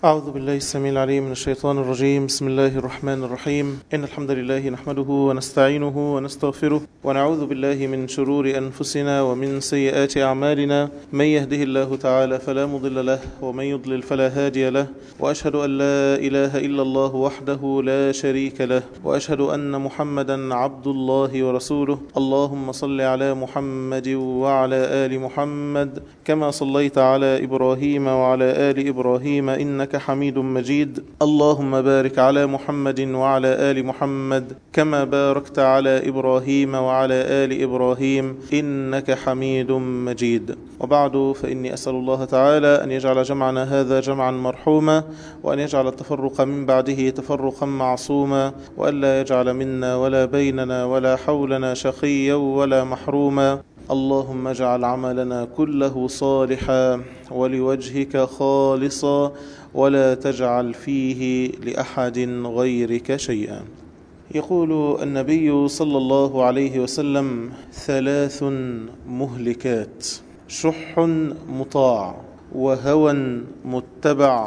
أعوذ بالله السميع العليم من الشيطان الرجيم بسم الله الرحمن الرحيم إن الحمد لله نحمده ونستعينه ونستغفره ونعوذ بالله من شرور أنفسنا ومن سيئات أعمالنا من يهده الله تعالى فلا مضل له ومن يضلل فلا هادي له وأشهد أن لا إله إلا الله وحده لا شريك له وأشهد أن محمدا عبد الله ورسوله اللهم صل على محمد وعلى آل محمد كما صليت على إبراهيم وعلى آل إبراهيم إنك حميد مجيد اللهم بارك على محمد وعلى آل محمد كما باركت على إبراهيم وعلى آل إبراهيم إنك حميد مجيد وبعد فإني أسأل الله تعالى أن يجعل جمعنا هذا جمعا مرحوما وأن يجعل التفرق من بعده تفرقا معصوما وألا يجعل منا ولا بيننا ولا حولنا شقيا ولا محروما اللهم اجعل عملنا كله صالحا ولوجهك خالصا ولا تجعل فيه لأحد غيرك شيئا يقول النبي صلى الله عليه وسلم ثلاث مهلكات شح مطاع وهوى متبع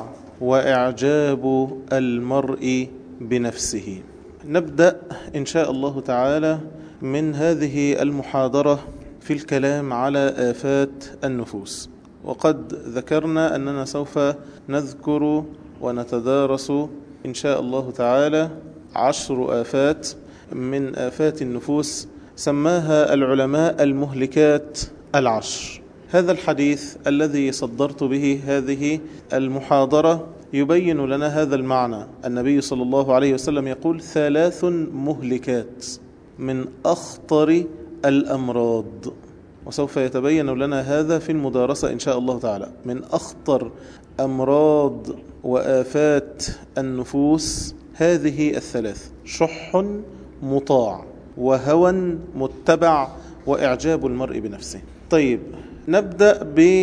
وإعجاب المرء بنفسه نبدأ إن شاء الله تعالى من هذه المحاضرة في الكلام على آفات النفوس وقد ذكرنا أننا سوف نذكر ونتدارس إن شاء الله تعالى عشر آفات من آفات النفوس سماها العلماء المهلكات العشر هذا الحديث الذي صدرت به هذه المحاضرة يبين لنا هذا المعنى النبي صلى الله عليه وسلم يقول ثلاث مهلكات من أخطر الأمراض وسوف يتبين لنا هذا في المدارسة إن شاء الله تعالى من أخطر أمراض وآفات النفوس هذه الثلاث شح مطاع وهوى متبع وإعجاب المرء بنفسه طيب نبدأ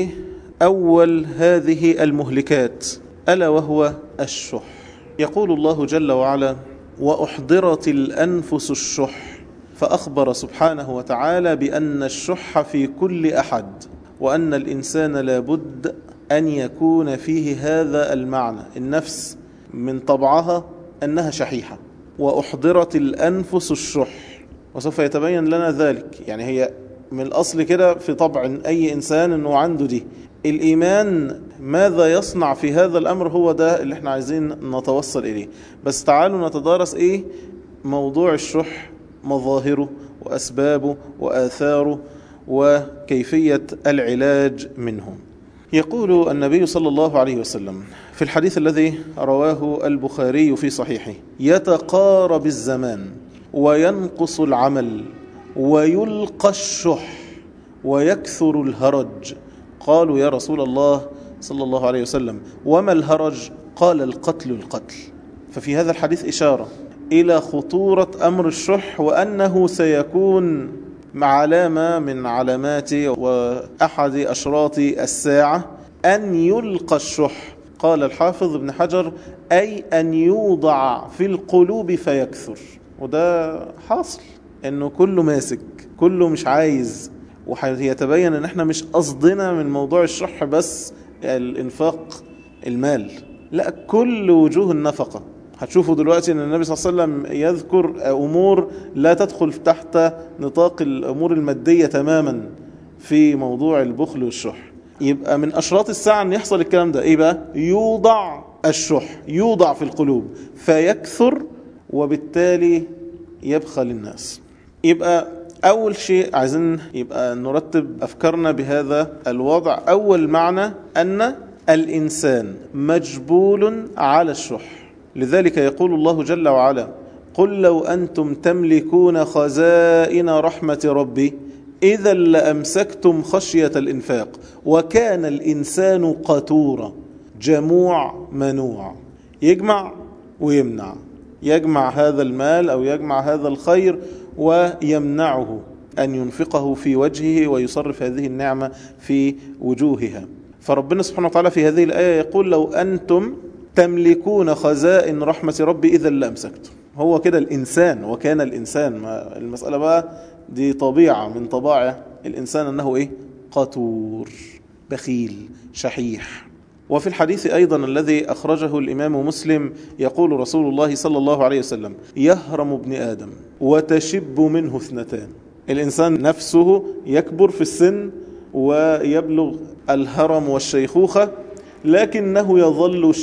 بأول هذه المهلكات ألا وهو الشح يقول الله جل وعلا وأحضرت الأنفس الشح فأخبر سبحانه وتعالى بأن الشح في كل أحد وأن الإنسان لابد أن يكون فيه هذا المعنى النفس من طبعها أنها شحيحة وأحضرت الأنفس الشح وسوف يتبين لنا ذلك يعني هي من الأصل كده في طبع أي إنسان أنه عنده دي الإيمان ماذا يصنع في هذا الأمر هو ده اللي احنا عايزين نتوصل إليه بس تعالوا نتدارس إيه موضوع الشح مظاهره وأسبابه وآثاره وكيفية العلاج منه يقول النبي صلى الله عليه وسلم في الحديث الذي رواه البخاري في صحيحه يتقارب الزمان وينقص العمل ويلقى الشح ويكثر الهرج قالوا يا رسول الله صلى الله عليه وسلم وما الهرج قال القتل القتل ففي هذا الحديث إشارة إلى خطورة أمر الشح وأنه سيكون علامة من علامات وأحد أشراط الساعة أن يلقى الشح قال الحافظ ابن حجر أي أن يوضع في القلوب فيكثر وده حاصل أنه كله ماسك كله مش عايز ويتبين أن احنا مش قصدنا من موضوع الشح بس الانفاق المال لا كل وجوه النفقه هتشوفوا دلوقتي ان النبي صلى الله عليه وسلم يذكر امور لا تدخل تحت نطاق الامور الماديه تماما في موضوع البخل والشح يبقى من اشراط الساعه ان يحصل الكلام ده ايه بقى يوضع الشح يوضع في القلوب فيكثر وبالتالي يبخل الناس يبقى اول شيء عايزين يبقى نرتب افكارنا بهذا الوضع اول معنى ان الانسان مجبول على الشح لذلك يقول الله جل وعلا قل لو أنتم تملكون خزائن رحمة ربي إذا لأمسكتم خشية الإنفاق وكان الإنسان قتورا جموع منوع يجمع ويمنع يجمع هذا المال أو يجمع هذا الخير ويمنعه أن ينفقه في وجهه ويصرف هذه النعمة في وجوهها فربنا سبحانه وتعالى في هذه الآية يقول لو أنتم تملكون خزائن رحمة ربي إذا لأمسكتم هو كده الإنسان وكان الإنسان ما المسألة بقى دي طبيعة من طباع الإنسان أنه إيه قطور بخيل شحيح وفي الحديث أيضا الذي أخرجه الإمام مسلم يقول رسول الله صلى الله عليه وسلم يهرم ابن آدم وتشب منه اثنتان الإنسان نفسه يكبر في السن ويبلغ الهرم والشيخوخة لكنه يظل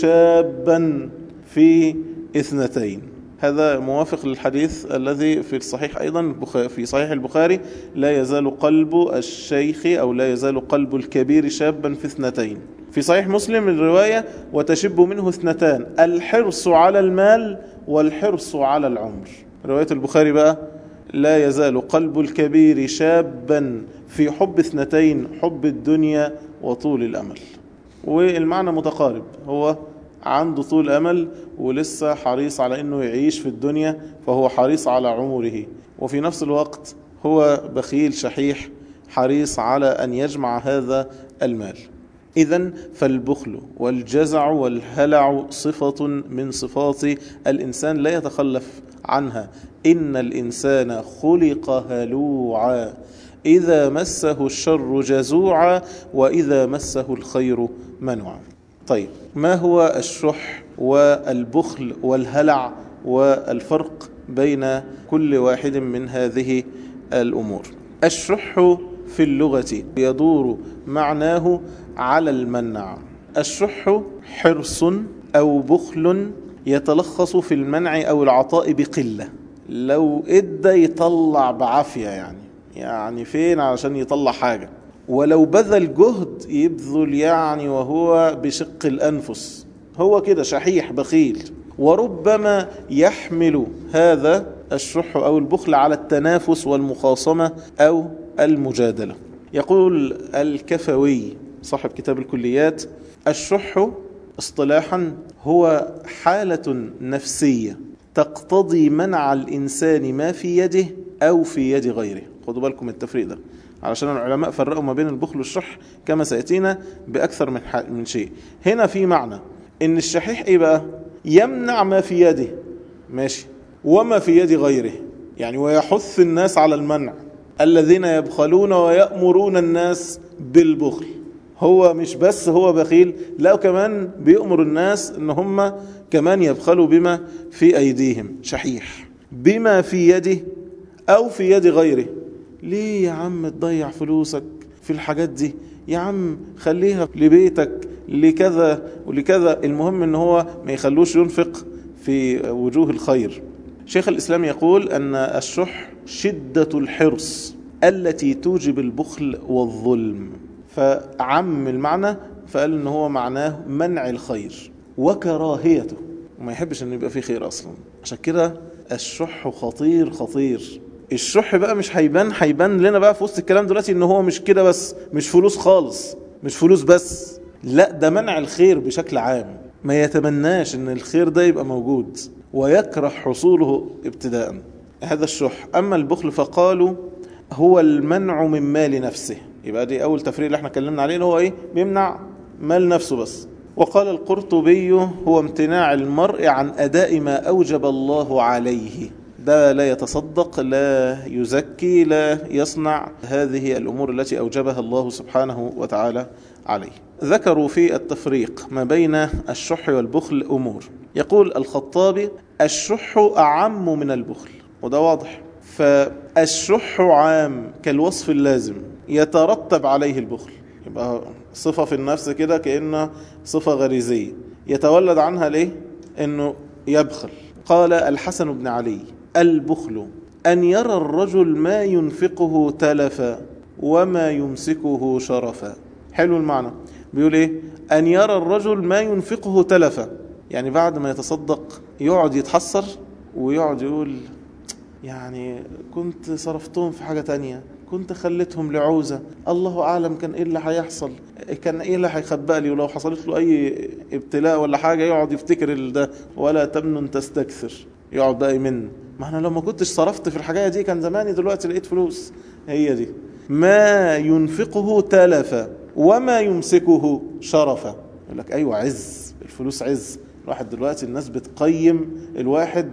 شابا في اثنتين هذا موافق للحديث الذي في الصحيح أيضا في صحيح البخاري لا يزال قلب الشيخ أو لا يزال قلب الكبير شابا في اثنتين في صحيح مسلم الرواية وتشب منه اثنتان الحرص على المال والحرص على العمر رواية البخاري بقى لا يزال قلب الكبير شابا في حب اثنتين حب الدنيا وطول الأمل والمعنى متقارب هو عنده طول أمل ولسه حريص على أنه يعيش في الدنيا فهو حريص على عمره وفي نفس الوقت هو بخيل شحيح حريص على أن يجمع هذا المال إذا فالبخل والجزع والهلع صفة من صفات الإنسان لا يتخلف عنها إن الإنسان خلق هلوعا إذا مسه الشر جزوعا وإذا مسه الخير منوعا طيب ما هو الشح والبخل والهلع والفرق بين كل واحد من هذه الأمور الشح في اللغة يدور معناه على المنع الشح حرص أو بخل يتلخص في المنع أو العطاء بقلة لو إدى يطلع بعافية يعني يعني فين علشان يطلع حاجة ولو بذل جهد يبذل يعني وهو بشق الأنفس هو كده شحيح بخيل وربما يحمل هذا الشح أو البخل على التنافس والمخاصمة أو المجادلة يقول الكفوي صاحب كتاب الكليات الشح اصطلاحا هو حالة نفسية تقتضي منع الإنسان ما في يده أو في يد غيره خدوا بالكم من التفريق ده علشان العلماء فرقوا ما بين البخل والشح كما سيأتينا بأكثر من, من شيء هنا في معنى إن الشحيح إيه بقى يمنع ما في يده ماشي وما في يد غيره يعني ويحث الناس على المنع الذين يبخلون ويأمرون الناس بالبخل هو مش بس هو بخيل لا كمان بيأمر الناس ان هم كمان يبخلوا بما في ايديهم شحيح بما في يده او في يد غيره ليه يا عم تضيع فلوسك في الحاجات دي يا عم خليها لبيتك لكذا ولكذا المهم ان هو ما يخلوش ينفق في وجوه الخير شيخ الإسلام يقول أن الشح شدة الحرص التي توجب البخل والظلم فعم المعنى فقال ان هو معناه منع الخير وكراهيته وما يحبش ان يبقى فيه خير اصلا عشان كده الشح خطير خطير الشح بقى مش هيبان هيبان لنا بقى في وسط الكلام دلوقتي ان هو مش كده بس مش فلوس خالص مش فلوس بس لا ده منع الخير بشكل عام ما يتمناش ان الخير ده يبقى موجود ويكره حصوله ابتداء هذا الشح اما البخل فقالوا هو المنع من مال نفسه يبقى دي اول تفريق اللي احنا اتكلمنا عليه اللي هو ايه بيمنع مال نفسه بس وقال القرطبي هو امتناع المرء عن اداء ما اوجب الله عليه ده لا يتصدق لا يزكي لا يصنع هذه الامور التي اوجبها الله سبحانه وتعالى عليه ذكروا في التفريق ما بين الشح والبخل امور يقول الخطابي الشح اعم من البخل وده واضح فالشح عام كالوصف اللازم يترتب عليه البخل يبقى صفة في النفس كده كأنها صفة غريزية يتولد عنها ليه انه يبخل قال الحسن بن علي البخل أن يرى الرجل ما ينفقه تلفا وما يمسكه شرفا حلو المعنى بيقول ايه أن يرى الرجل ما ينفقه تلفا يعني بعد ما يتصدق يقعد يتحسر ويقعد يقول يعني كنت صرفتهم في حاجة تانية كنت خليتهم لعوزة الله أعلم كان إيه اللي هيحصل كان إيه اللي هيخبأ لي ولو حصلت له أي ابتلاء ولا حاجة يقعد يفتكر ده ولا تمنن تستكثر يقعد بقى يمن ما أنا لو ما كنتش صرفت في الحاجة دي كان زماني دلوقتي لقيت فلوس هي دي ما ينفقه تلفا وما يمسكه شرفا يقول لك أيوة عز الفلوس عز الواحد دلوقتي الناس بتقيم الواحد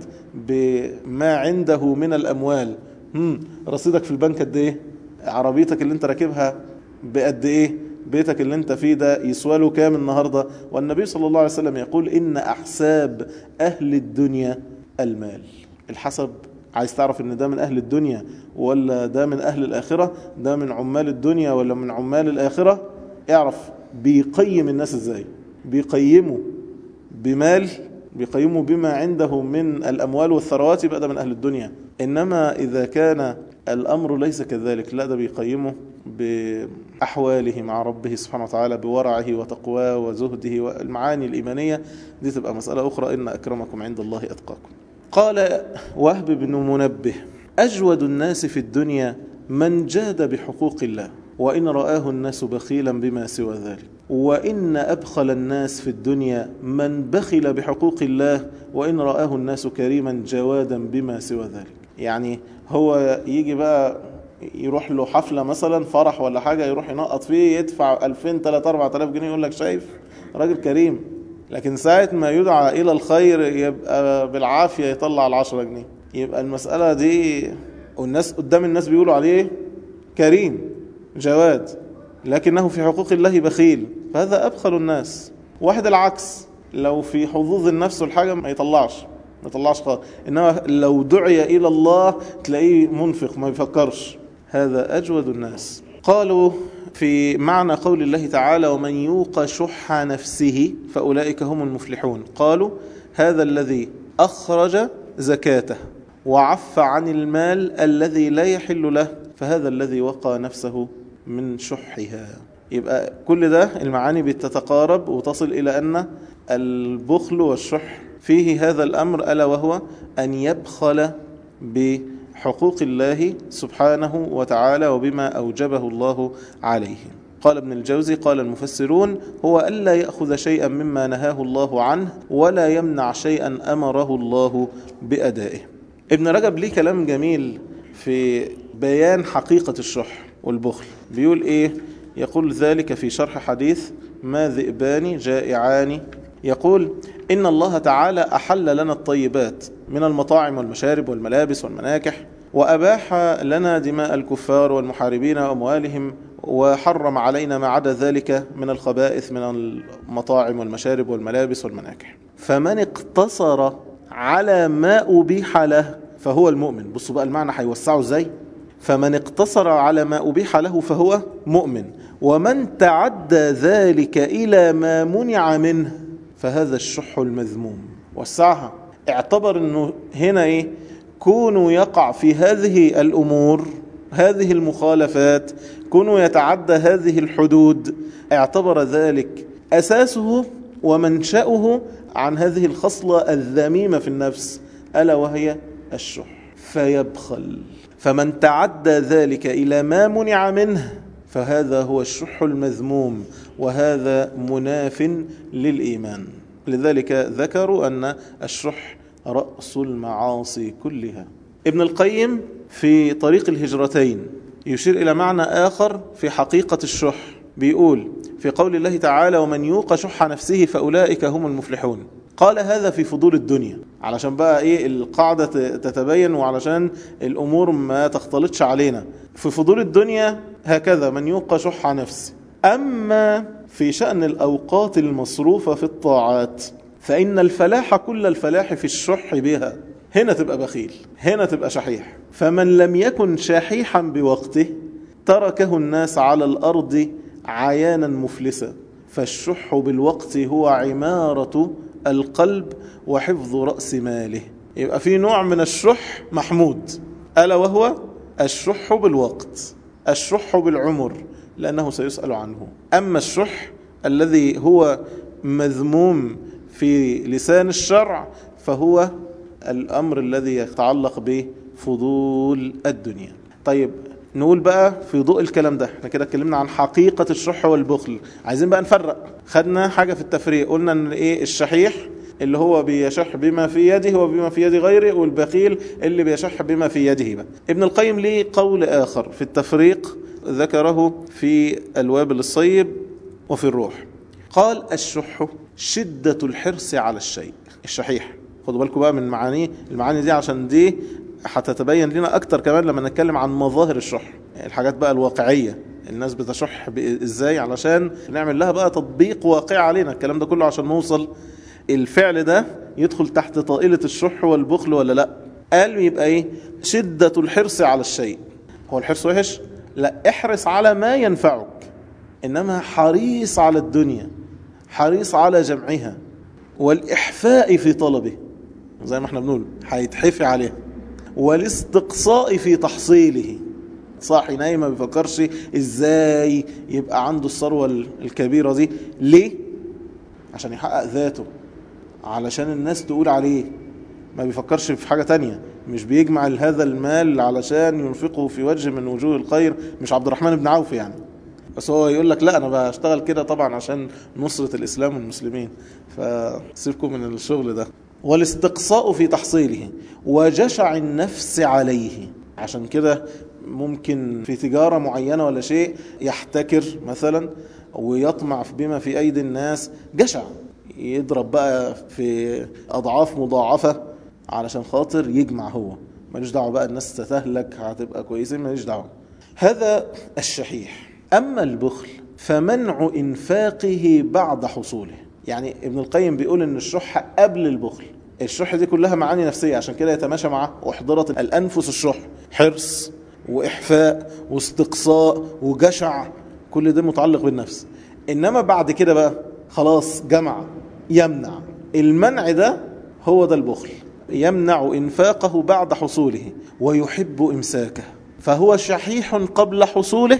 بما عنده من الأموال هم رصيدك في البنك قد ايه عربيتك اللي انت راكبها بقد ايه بيتك اللي انت فيه ده يسوى له كام النهاردة والنبي صلى الله عليه وسلم يقول إن أحساب أهل الدنيا المال الحسب عايز تعرف ان ده من اهل الدنيا ولا ده من اهل الاخرة ده من عمال الدنيا ولا من عمال الاخرة اعرف بيقيم الناس ازاي بيقيموا بمال بيقيموا بما عنده من الاموال والثروات يبقى ده من اهل الدنيا انما اذا كان الامر ليس كذلك لا ده بيقيمه باحواله مع ربه سبحانه وتعالى بورعه وتقواه وزهده والمعاني الايمانيه دي تبقى مساله اخرى ان اكرمكم عند الله اتقاكم قال وهب بن منبه أجود الناس في الدنيا من جاد بحقوق الله وإن رآه الناس بخيلا بما سوى ذلك وإن أبخل الناس في الدنيا من بخل بحقوق الله وإن رآه الناس كريما جوادا بما سوى ذلك يعني هو يجي بقى يروح له حفلة مثلا فرح ولا حاجة يروح ينقط فيه يدفع 2000 3 4000 جنيه يقول لك شايف راجل كريم لكن ساعة ما يدعى إلى الخير يبقى بالعافية يطلع العشرة جنيه يبقى المسألة دي والناس قدام الناس بيقولوا عليه كريم جواد لكنه في حقوق الله بخيل فهذا أبخل الناس واحد العكس لو في حظوظ النفس والحاجة ما يطلعش ما يطلعش خالص إنما لو دعي إلى الله تلاقيه منفق ما يفكرش هذا أجود الناس قالوا في معنى قول الله تعالى ومن يوق شح نفسه فأولئك هم المفلحون قالوا هذا الذي أخرج زكاته وعف عن المال الذي لا يحل له فهذا الذي وقى نفسه من شحها يبقى كل ده المعاني بتتقارب وتصل إلى أن البخل والشح فيه هذا الأمر ألا وهو أن يبخل بحقوق الله سبحانه وتعالى وبما أوجبه الله عليه قال ابن الجوزي قال المفسرون هو ألا يأخذ شيئا مما نهاه الله عنه ولا يمنع شيئا أمره الله بأدائه ابن رجب ليه كلام جميل في بيان حقيقة الشح والبخل بيقول إيه يقول ذلك في شرح حديث ما ذئبان جائعان يقول إن الله تعالى أحل لنا الطيبات من المطاعم والمشارب والملابس والمناكح وأباح لنا دماء الكفار والمحاربين وأموالهم وحرم علينا ما عدا ذلك من الخبائث من المطاعم والمشارب والملابس والمناكح فمن اقتصر على ما أبيح له فهو المؤمن بصوا بقى المعنى هيوسعه ازاي فمن اقتصر على ما أبيح له فهو مؤمن ومن تعدى ذلك إلى ما منع منه فهذا الشح المذموم وسعها اعتبر انه هنا ايه كونوا يقع في هذه الامور هذه المخالفات كونوا يتعدى هذه الحدود اعتبر ذلك اساسه ومنشأه عن هذه الخصلة الذميمة في النفس ألا وهي الشح فيبخل فمن تعدى ذلك إلى ما منع منه فهذا هو الشح المذموم وهذا مناف للإيمان لذلك ذكروا أن الشح رأس المعاصي كلها ابن القيم في طريق الهجرتين يشير إلى معنى آخر في حقيقة الشح بيقول في قول الله تعالى ومن يوق شح نفسه فأولئك هم المفلحون قال هذا في فضول الدنيا علشان بقى ايه القاعدة تتبين وعلشان الامور ما تختلطش علينا في فضول الدنيا هكذا من يوق شح نفسه اما في شأن الاوقات المصروفة في الطاعات فان الفلاح كل الفلاح في الشح بها هنا تبقى بخيل هنا تبقى شحيح فمن لم يكن شحيحا بوقته تركه الناس على الارض عيانا مفلسا فالشح بالوقت هو عمارة القلب وحفظ رأس ماله يبقى في نوع من الشح محمود ألا وهو الشح بالوقت الشح بالعمر لأنه سيسأل عنه أما الشح الذي هو مذموم في لسان الشرع فهو الأمر الذي يتعلق بفضول الدنيا طيب نقول بقى في ضوء الكلام ده احنا كده اتكلمنا عن حقيقة الشح والبخل عايزين بقى نفرق خدنا حاجة في التفريق قلنا ان ايه الشحيح اللي هو بيشح بما في يده وبما في يد غيره والبخيل اللي بيشح بما في يده بقى ابن القيم ليه قول آخر في التفريق ذكره في الوابل الصيب وفي الروح قال الشح شدة الحرص على الشيء الشحيح خدوا بالكم بقى من معانيه المعاني دي عشان دي هتتبين لنا اكتر كمان لما نتكلم عن مظاهر الشح الحاجات بقى الواقعية الناس بتشح ب- ازاي علشان نعمل لها بقى تطبيق واقعي علينا الكلام ده كله عشان نوصل الفعل ده يدخل تحت طائلة الشح والبخل ولا لا قال يبقى ايه شدة الحرص على الشيء هو الحرص وحش لا احرص على ما ينفعك انما حريص على الدنيا حريص على جمعها والإحفاء في طلبه زي ما احنا بنقول هيتحفي عليها والاستقصاء في تحصيله صاحي نايم ما بيفكرش ازاي يبقى عنده الثروة الكبيرة دي ليه؟ عشان يحقق ذاته علشان الناس تقول عليه ما بيفكرش في حاجة تانية مش بيجمع هذا المال علشان ينفقه في وجه من وجوه الخير مش عبد الرحمن بن عوف يعني بس هو يقول لك لا انا بشتغل كده طبعا عشان نصرة الاسلام والمسلمين فسيبكم من الشغل ده والاستقصاء في تحصيله وجشع النفس عليه عشان كده ممكن في تجارة معينة ولا شيء يحتكر مثلا ويطمع بما في أيدي الناس جشع يضرب بقى في أضعاف مضاعفة علشان خاطر يجمع هو ماليش دعوة بقى الناس تتهلك هتبقى كويسين ماليش دعوة هذا الشحيح أما البخل فمنع إنفاقه بعد حصوله يعني ابن القيم بيقول إن الشح قبل البخل الشح دي كلها معاني نفسية عشان كده يتماشى مع أحضرت الأنفس الشح حرص وإحفاء واستقصاء وجشع كل ده متعلق بالنفس إنما بعد كده بقى خلاص جمع يمنع المنع ده هو ده البخل يمنع إنفاقه بعد حصوله ويحب إمساكه فهو شحيح قبل حصوله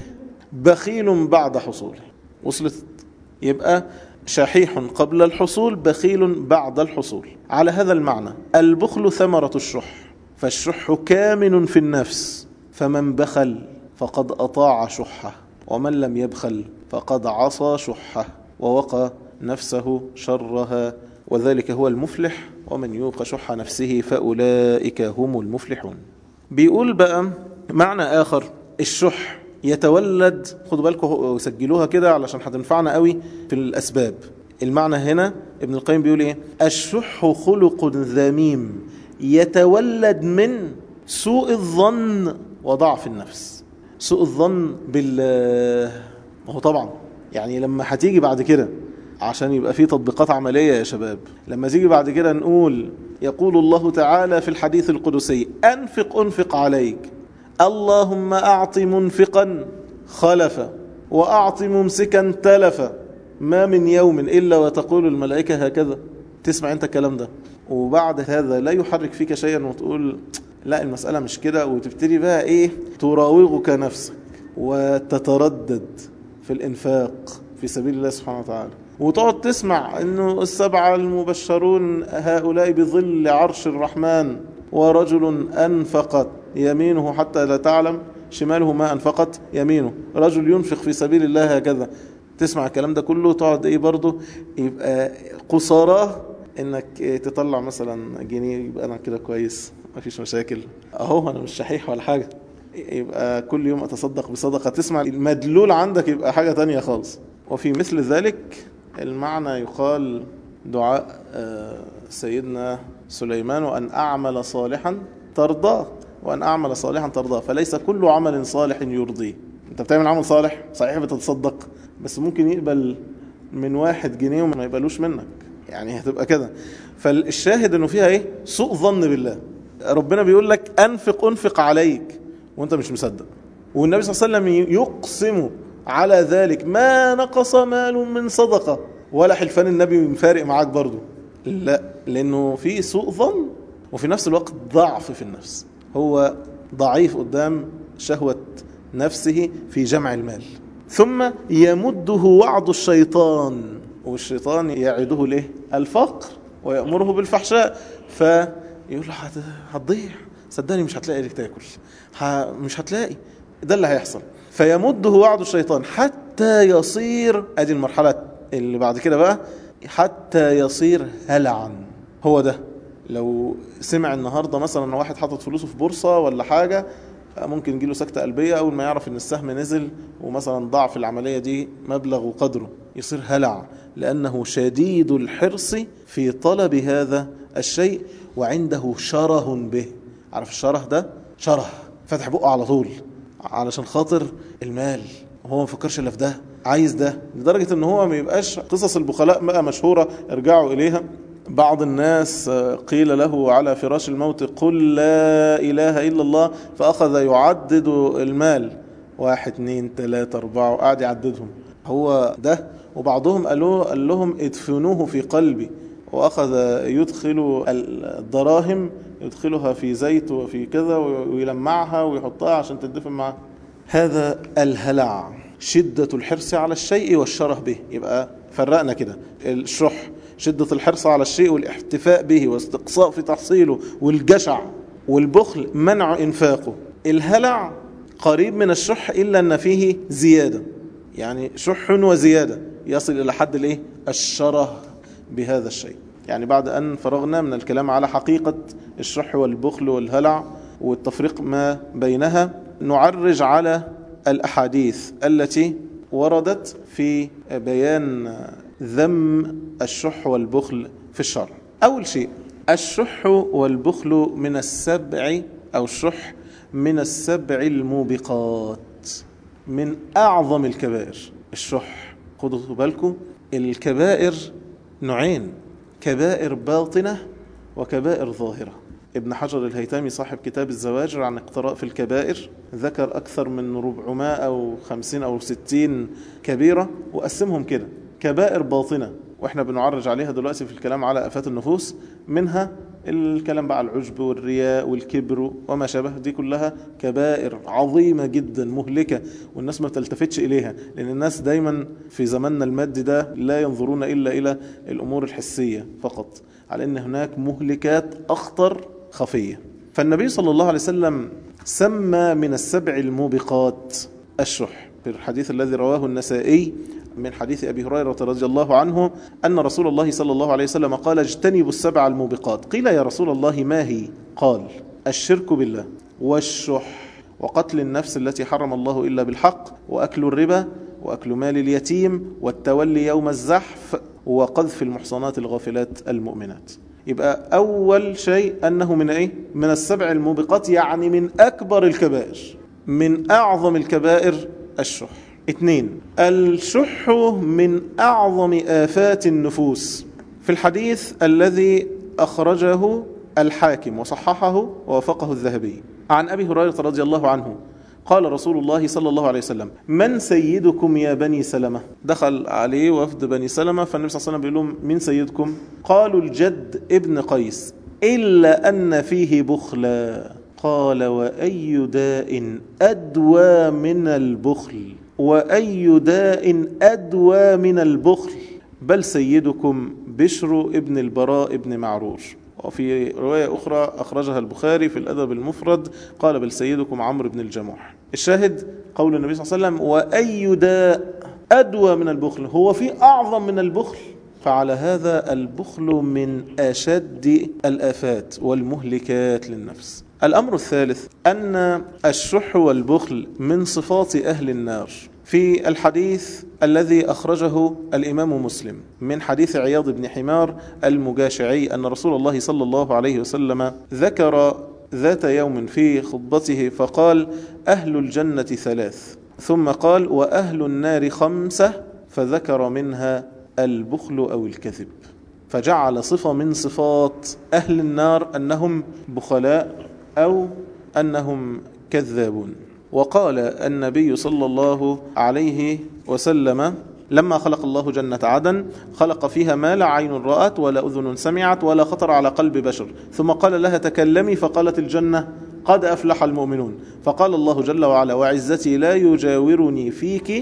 بخيل بعد حصوله وصلت يبقى شحيح قبل الحصول بخيل بعد الحصول على هذا المعنى البخل ثمرة الشح فالشح كامن في النفس فمن بخل فقد أطاع شحه ومن لم يبخل فقد عصى شحه ووقى نفسه شرها وذلك هو المفلح ومن يوق شح نفسه فأولئك هم المفلحون بيقول بقى معنى آخر الشح يتولد خدوا بالكم سجلوها كده علشان هتنفعنا قوي في الأسباب المعنى هنا ابن القيم بيقول ايه الشح خلق ذميم يتولد من سوء الظن وضعف النفس سوء الظن بالله ما هو طبعا يعني لما هتيجي بعد كده عشان يبقى في تطبيقات عملية يا شباب لما تيجي بعد كده نقول يقول الله تعالى في الحديث القدسي أنفق أنفق عليك اللهم أعط منفقا خلفا وأعط ممسكا تلفا ما من يوم إلا وتقول الملائكة هكذا تسمع أنت الكلام ده وبعد هذا لا يحرك فيك شيئا وتقول لا المسألة مش كده وتبتدي بقى إيه تراوغك نفسك وتتردد في الإنفاق في سبيل الله سبحانه وتعالى وتقعد تسمع انه السبعة المبشرون هؤلاء بظل عرش الرحمن ورجل أنفقت يمينه حتى لا تعلم شماله ما أنفقت يمينه رجل ينفق في سبيل الله هكذا تسمع الكلام ده كله تقعد ايه برضه يبقى قصاراه انك تطلع مثلا جنيه يبقى انا كده كويس مفيش مشاكل اهو انا مش شحيح ولا حاجة يبقى كل يوم اتصدق بصدقة تسمع المدلول عندك يبقى حاجة تانية خالص وفي مثل ذلك المعنى يقال دعاء سيدنا سليمان وأن أعمل صالحا ترضاه وأن أعمل صالحا ترضاه فليس كل عمل صالح يرضيه أنت بتعمل عمل صالح صحيح بتتصدق بس ممكن يقبل من واحد جنيه وما يقبلوش منك يعني هتبقى كده فالشاهد انه فيها ايه سوء ظن بالله ربنا بيقول لك انفق انفق عليك وانت مش مصدق والنبي صلى الله عليه وسلم يقسم على ذلك ما نقص مال من صدقة ولا حلفان النبي فارق معاك برضو لا لأنه في سوء ظن وفي نفس الوقت ضعف في النفس هو ضعيف قدام شهوة نفسه في جمع المال ثم يمده وعد الشيطان والشيطان يعده له الفقر ويأمره بالفحشاء فيقول له هتضيع صدقني مش هتلاقي لك تاكل مش هتلاقي ده اللي هيحصل فيمده وعد الشيطان حتى يصير ادي المرحلة اللي بعد كده بقى حتى يصير هلعا هو ده لو سمع النهاردة مثلا واحد حاطط فلوسه في بورصة ولا حاجة ممكن يجيله سكتة قلبية أول ما يعرف إن السهم نزل ومثلا ضاع في العملية دي مبلغ وقدره يصير هلع لأنه شديد الحرص في طلب هذا الشيء وعنده شره به عارف الشره ده شره فتح بقه على طول علشان خاطر المال وهو ما فكرش الا في ده عايز ده لدرجة ان هو ما يبقاش قصص البخلاء بقى مشهورة ارجعوا اليها بعض الناس قيل له على فراش الموت قل لا إله إلا الله فأخذ يعدد المال واحد اثنين ثلاثة أربعة وقعد يعددهم هو ده وبعضهم قالوا قال لهم ادفنوه في قلبي وأخذ يدخل الدراهم يدخلها في زيت وفي كذا ويلمعها ويحطها عشان تدفن معه هذا الهلع شدة الحرص على الشيء والشره به يبقى فرقنا كده الشح شدة الحرص على الشيء والاحتفاء به واستقصاء في تحصيله والجشع والبخل منع إنفاقه الهلع قريب من الشح إلا أن فيه زيادة يعني شح وزيادة يصل إلى حد الإيه؟ الشره بهذا الشيء يعني بعد أن فرغنا من الكلام على حقيقة الشح والبخل والهلع والتفريق ما بينها نعرج على الأحاديث التي وردت في بيان ذم الشح والبخل في الشرع أول شيء الشح والبخل من السبع أو الشح من السبع الموبقات من أعظم الكبائر الشح خدوا بالكم الكبائر نوعين كبائر باطنة وكبائر ظاهرة ابن حجر الهيتامي صاحب كتاب الزواجر عن اقتراء في الكبائر ذكر أكثر من 400 أو 50 أو 60 كبيرة وقسمهم كده كبائر باطنة واحنا بنعرج عليها دلوقتي في الكلام على افات النفوس منها الكلام بقى على العجب والرياء والكبر وما شابه دي كلها كبائر عظيمة جدا مهلكة والناس ما تلتفتش إليها لأن الناس دايما في زماننا المادي ده لا ينظرون إلا إلى الأمور الحسية فقط على أن هناك مهلكات أخطر خفية فالنبي صلى الله عليه وسلم سمى من السبع الموبقات الشح في الحديث الذي رواه النسائي من حديث أبي هريرة رضي الله عنه أن رسول الله صلى الله عليه وسلم قال اجتنبوا السبع الموبقات قيل يا رسول الله ما هي قال الشرك بالله والشح وقتل النفس التي حرم الله إلا بالحق وأكل الربا وأكل مال اليتيم والتولي يوم الزحف وقذف المحصنات الغافلات المؤمنات يبقى أول شيء أنه من إيه؟ من السبع الموبقات يعني من أكبر الكبائر من أعظم الكبائر الشح اثنين الشح من أعظم آفات النفوس في الحديث الذي أخرجه الحاكم وصححه ووافقه الذهبي عن أبي هريرة رضي الله عنه قال رسول الله صلى الله عليه وسلم من سيدكم يا بني سلمة دخل عليه وفد بني سلمة فالنبي صلى الله عليه وسلم بيقول لهم من سيدكم قالوا الجد ابن قيس إلا أن فيه بخلا قال وأي داء أدوى من البخل وأي داء أدوى من البخل بل سيدكم بشر ابن البراء ابن معرور وفي رواية أخرى أخرجها البخاري في الأدب المفرد قال بل سيدكم عمرو بن الجموح الشاهد قول النبي صلى الله عليه وسلم وأي داء أدوى من البخل هو في أعظم من البخل فعلى هذا البخل من أشد الآفات والمهلكات للنفس الأمر الثالث أن الشح والبخل من صفات أهل النار في الحديث الذي أخرجه الإمام مسلم من حديث عياض بن حمار المجاشعي أن رسول الله صلى الله عليه وسلم ذكر ذات يوم في خطبته فقال أهل الجنة ثلاث ثم قال وأهل النار خمسة فذكر منها البخل أو الكذب فجعل صفة من صفات أهل النار أنهم بخلاء أو أنهم كذابون وقال النبي صلى الله عليه وسلم لما خلق الله جنة عدن خلق فيها ما لا عين رأت ولا أذن سمعت ولا خطر على قلب بشر ثم قال لها تكلمي فقالت الجنة قد أفلح المؤمنون فقال الله جل وعلا وعزتي لا يجاورني فيك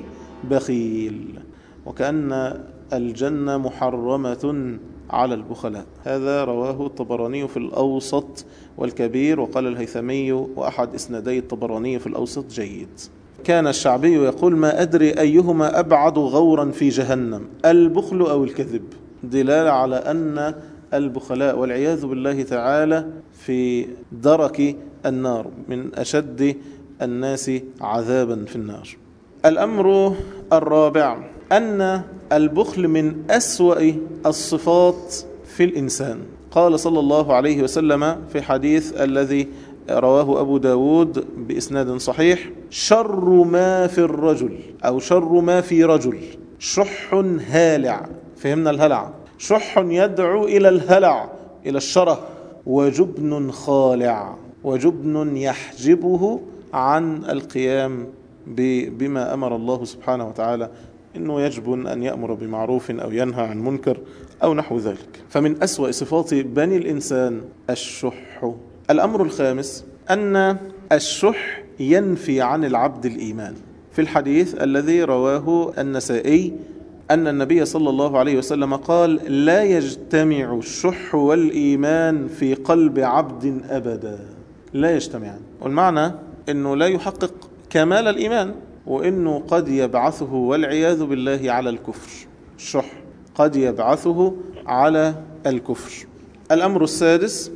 بخيل وكأن الجنة محرمة على البخلاء هذا رواه الطبراني في الأوسط والكبير وقال الهيثمي وأحد إسنادي الطبراني في الأوسط جيد كان الشعبي يقول ما أدري أيهما أبعد غورا في جهنم البخل أو الكذب دلالة على أن البخلاء والعياذ بالله تعالى في درك النار من أشد الناس عذابا في النار الأمر الرابع أن البخل من أسوأ الصفات في الإنسان قال صلى الله عليه وسلم في حديث الذي رواه أبو داود بإسناد صحيح شر ما في الرجل أو شر ما في رجل شح هالع فهمنا الهلع شح يدعو إلى الهلع إلى الشره وجبن خالع وجبن يحجبه عن القيام بما أمر الله سبحانه وتعالى إنه يجبن أن يأمر بمعروف أو ينهى عن منكر أو نحو ذلك فمن أسوأ صفات بني الإنسان الشح الأمر الخامس أن الشح ينفي عن العبد الإيمان في الحديث الذي رواه النسائي أن النبي صلى الله عليه وسلم قال لا يجتمع الشح والإيمان في قلب عبد أبدا لا يجتمعان والمعنى أنه لا يحقق كمال الإيمان وأنه قد يبعثه والعياذ بالله على الكفر الشح قد يبعثه على الكفر الأمر السادس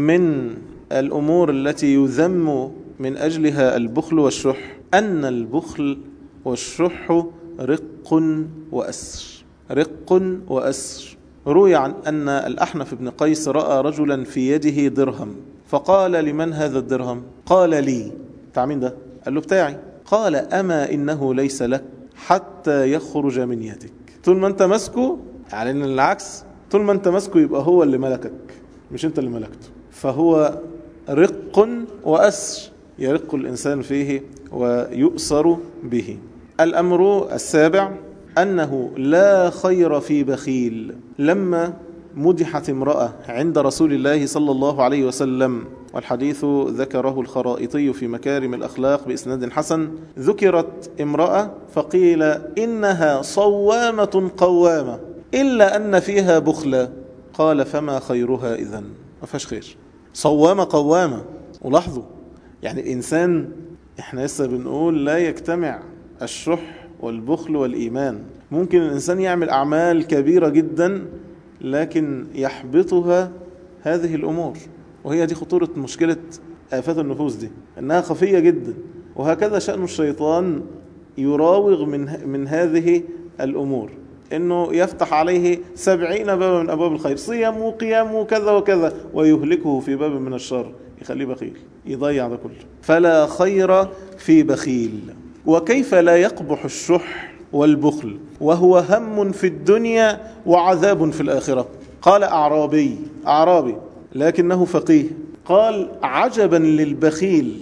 من الأمور التي يذم من أجلها البخل والشح أن البخل والشح رق وأسر رق وأسر روي عن أن الأحنف بن قيس رأى رجلا في يده درهم فقال لمن هذا الدرهم قال لي بتاع مين ده قال له بتاعي قال أما إنه ليس لك حتى يخرج من يدك طول ما أنت ماسكه يعني إن العكس طول ما أنت ماسكه يبقى هو اللي ملكك مش أنت اللي ملكته فهو رق وأسر يرق الإنسان فيه ويؤسر به الأمر السابع أنه لا خير في بخيل لما مدحت امرأة عند رسول الله صلى الله عليه وسلم والحديث ذكره الخرائطي في مكارم الأخلاق بإسناد حسن ذكرت امرأة فقيل إنها صوامة قوامة إلا أن فيها بخلا قال فما خيرها إذن ما فيهاش خير صوامة قوامة ولاحظوا يعني الإنسان احنا لسه بنقول لا يجتمع الشح والبخل والإيمان ممكن الإنسان يعمل أعمال كبيرة جدا لكن يحبطها هذه الأمور وهي دي خطورة مشكلة آفات النفوس دي إنها خفية جدا وهكذا شأن الشيطان يراوغ من, من هذه الأمور انه يفتح عليه سبعين بابا من ابواب الخير صيام وقيام وكذا وكذا ويهلكه في باب من الشر يخليه بخيل يضيع ده كله فلا خير في بخيل وكيف لا يقبح الشح والبخل وهو هم في الدنيا وعذاب في الآخرة قال أعرابي أعرابي لكنه فقيه قال عجبا للبخيل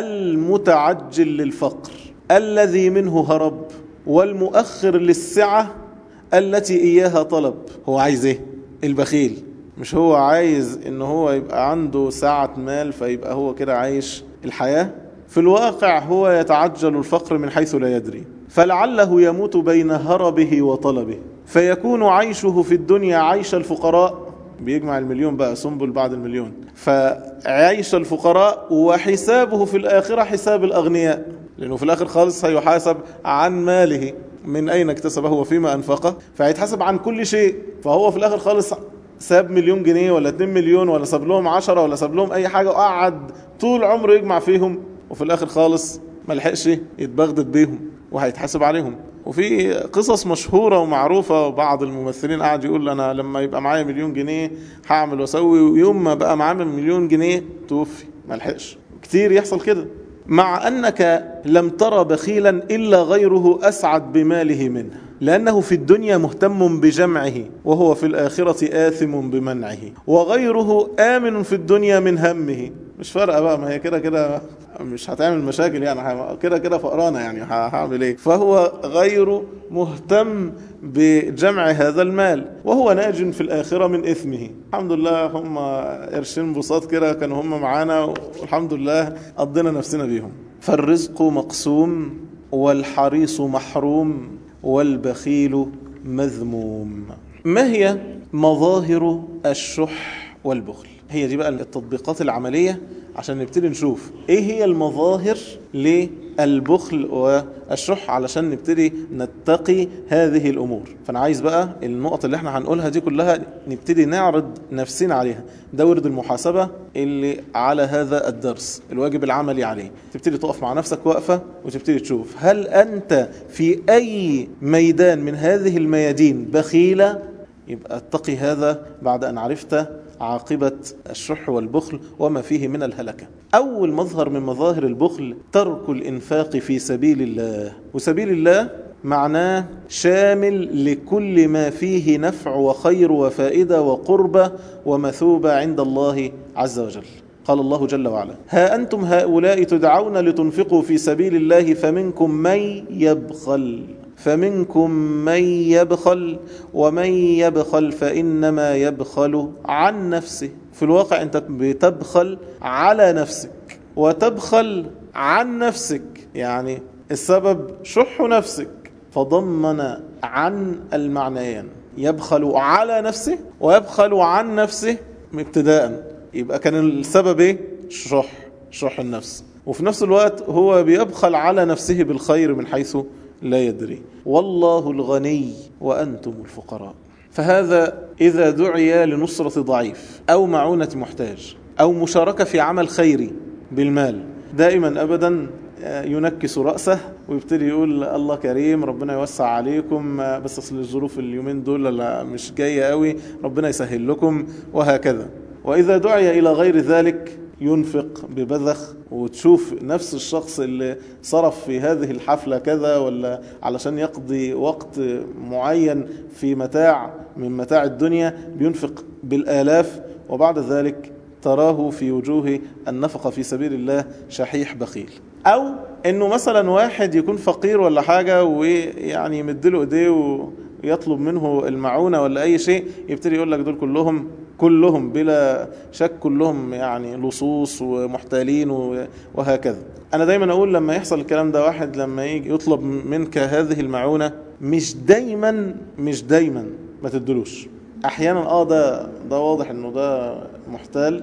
المتعجل للفقر الذي منه هرب والمؤخر للسعة التي إياها طلب هو عايز إيه البخيل مش هو عايز إن هو يبقى عنده ساعة مال فيبقى هو كده عايش الحياة في الواقع هو يتعجل الفقر من حيث لا يدري فلعله يموت بين هربه وطلبه فيكون عيشه في الدنيا عيش الفقراء بيجمع المليون بقى سنبل بعد المليون فعيش الفقراء وحسابه في الآخرة حساب الأغنياء لأنه في الآخر خالص هيحاسب عن ماله من أين اكتسبه وفيما أنفقه فهيتحاسب عن كل شيء فهو في الآخر خالص ساب مليون جنيه ولا 2 مليون ولا ساب لهم 10 ولا ساب لهم أي حاجة وقعد طول عمره يجمع فيهم وفي الآخر خالص ما لحقش يتبغدد بيهم وهيتحاسب عليهم وفي قصص مشهورة ومعروفة وبعض الممثلين قاعد يقول أنا لما يبقى معايا مليون جنيه هعمل واسوي ويوم ما بقى معاه مليون جنيه توفي ما لحقش كتير يحصل كده مع أنك لم ترى بخيلا إلا غيره أسعد بماله منه لأنه في الدنيا مهتم بجمعه وهو في الآخرة آثم بمنعه وغيره آمن في الدنيا من همه مش فارقة بقى ما هي كده كده مش هتعمل مشاكل يعني كده كده فقرانة يعني هعمل ايه فهو غير مهتم بجمع هذا المال وهو ناج في الآخرة من إثمه الحمد لله هم قرشين بساط كده كانوا هم معانا والحمد لله قضينا نفسنا بيهم فالرزق مقسوم والحريص محروم والبخيل مذموم ما هي مظاهر الشح والبخل هي دي بقى التطبيقات العملية عشان نبتدي نشوف ايه هي المظاهر للبخل والشح علشان نبتدي نتقي هذه الامور فانا عايز بقى النقط اللي احنا هنقولها دي كلها نبتدي نعرض نفسنا عليها ده ورد المحاسبة اللي على هذا الدرس الواجب العملي عليه تبتدي تقف مع نفسك وقفة وتبتدي تشوف هل انت في اي ميدان من هذه الميادين بخيلة يبقى اتقي هذا بعد ان عرفت عاقبة الشح والبخل وما فيه من الهلكة أول مظهر من مظاهر البخل ترك الإنفاق في سبيل الله وسبيل الله معناه شامل لكل ما فيه نفع وخير وفائدة وقربة ومثوبة عند الله عز وجل قال الله جل وعلا ها أنتم هؤلاء تدعون لتنفقوا في سبيل الله فمنكم من يبخل فمنكم من يبخل ومن يبخل فإنما يبخل عن نفسه في الواقع أنت بتبخل على نفسك وتبخل عن نفسك يعني السبب شح نفسك فضمن عن المعنيين يبخل على نفسه ويبخل عن نفسه ابتداء يبقى كان السبب ايه شح شح النفس وفي نفس الوقت هو بيبخل على نفسه بالخير من حيث لا يدري والله الغني وأنتم الفقراء فهذا إذا دعي لنصرة ضعيف أو معونة محتاج أو مشاركة في عمل خيري بالمال دائما أبدا ينكس رأسه ويبتدي يقول الله كريم ربنا يوسع عليكم بس أصل الظروف اليومين دول لا مش جاية قوي ربنا يسهل لكم وهكذا وإذا دعي إلى غير ذلك ينفق ببذخ وتشوف نفس الشخص اللي صرف في هذه الحفلة كذا ولا علشان يقضي وقت معين في متاع من متاع الدنيا بينفق بالآلاف وبعد ذلك تراه في وجوه النفقة في سبيل الله شحيح بخيل أو أنه مثلا واحد يكون فقير ولا حاجة ويعني يمدله إيديه ويطلب منه المعونة ولا أي شيء يبتدي يقول لك دول كلهم كلهم بلا شك كلهم يعني لصوص ومحتالين وهكذا أنا دايما أقول لما يحصل الكلام ده واحد لما يجي يطلب منك هذه المعونة مش دايما مش دايما ما تدلوش أحيانا آه ده ده واضح إنه ده محتال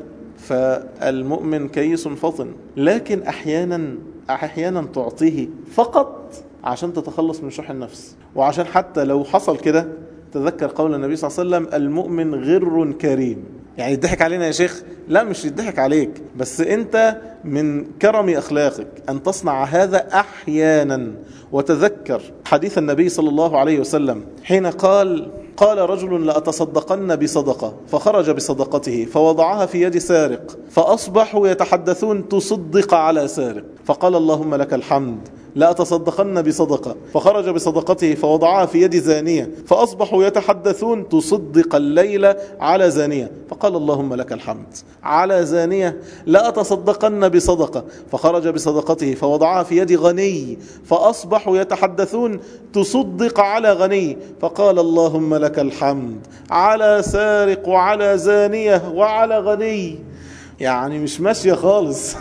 فالمؤمن كيس فطن لكن أحيانا أحيانا تعطيه فقط عشان تتخلص من شح النفس وعشان حتى لو حصل كده تذكر قول النبي صلى الله عليه وسلم المؤمن غر كريم يعني يضحك علينا يا شيخ لا مش يضحك عليك بس انت من كرم اخلاقك ان تصنع هذا احيانا وتذكر حديث النبي صلى الله عليه وسلم حين قال قال رجل لأتصدقن بصدقة فخرج بصدقته فوضعها في يد سارق فأصبحوا يتحدثون تصدق على سارق فقال اللهم لك الحمد لا أتصدقن بصدقة فخرج بصدقته فوضعها في يد زانية فأصبحوا يتحدثون تصدق الليلة على زانية فقال اللهم لك الحمد على زانية لا أتصدقن بصدقة فخرج بصدقته فوضعها في يد غني فأصبحوا يتحدثون تصدق على غني فقال اللهم لك الحمد على سارق وعلى زانية وعلى غني يعني مش ماشية خالص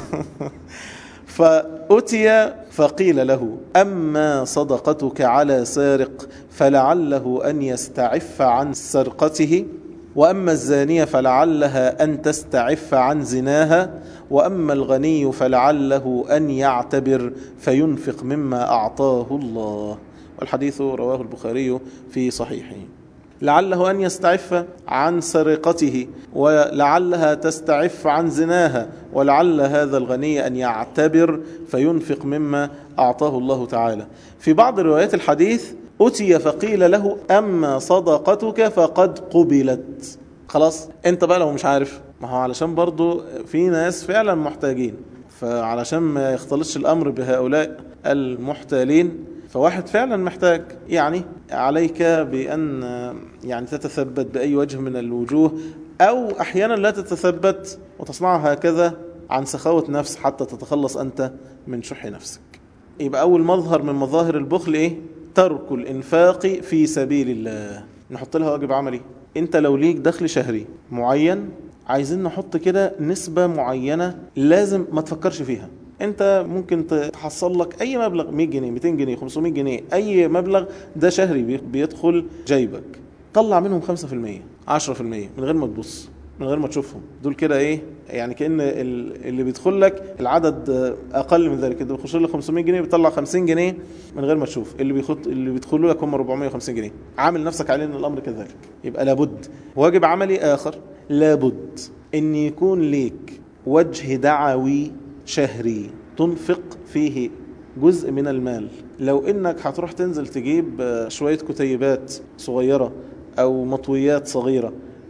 فأتي فقيل له أما صدقتك على سارق فلعله أن يستعف عن سرقته وأما الزانية فلعلها أن تستعف عن زناها وأما الغني فلعله أن يعتبر فينفق مما أعطاه الله والحديث رواه البخاري في صحيحه لعله أن يستعف عن سرقته ولعلها تستعف عن زناها ولعل هذا الغني أن يعتبر فينفق مما أعطاه الله تعالى في بعض روايات الحديث أتي فقيل له أما صدقتك فقد قبلت خلاص انت بقى لو مش عارف ما هو علشان برضو في ناس فعلا محتاجين فعلشان ما يختلطش الأمر بهؤلاء المحتالين فواحد فعلا محتاج يعني عليك بأن يعني تتثبت بأي وجه من الوجوه أو أحيانا لا تتثبت وتصنعها هكذا عن سخاوة نفس حتى تتخلص أنت من شح نفسك يبقى أول مظهر من مظاهر البخل إيه؟ ترك الإنفاق في سبيل الله نحط لها واجب عملي أنت لو ليك دخل شهري معين عايزين نحط كده نسبة معينة لازم ما تفكرش فيها انت ممكن تحصل لك اي مبلغ 100 جنيه 200 جنيه 500 جنيه اي مبلغ ده شهري بيدخل جيبك طلع منهم 5% 10% من غير ما تبص من غير ما تشوفهم دول كده ايه يعني كان اللي بيدخل لك العدد اقل من ذلك انت بيخش لك 500 جنيه بيطلع 50 جنيه من غير ما تشوف اللي بيخط اللي بيدخلوا لك هم 450 جنيه عامل نفسك عليه ان الامر كذلك يبقى لابد واجب عملي اخر لابد ان يكون ليك وجه دعوي شهري تنفق فيه جزء من المال لو انك هتروح تنزل تجيب شوية كتيبات صغيرة او مطويات صغيرة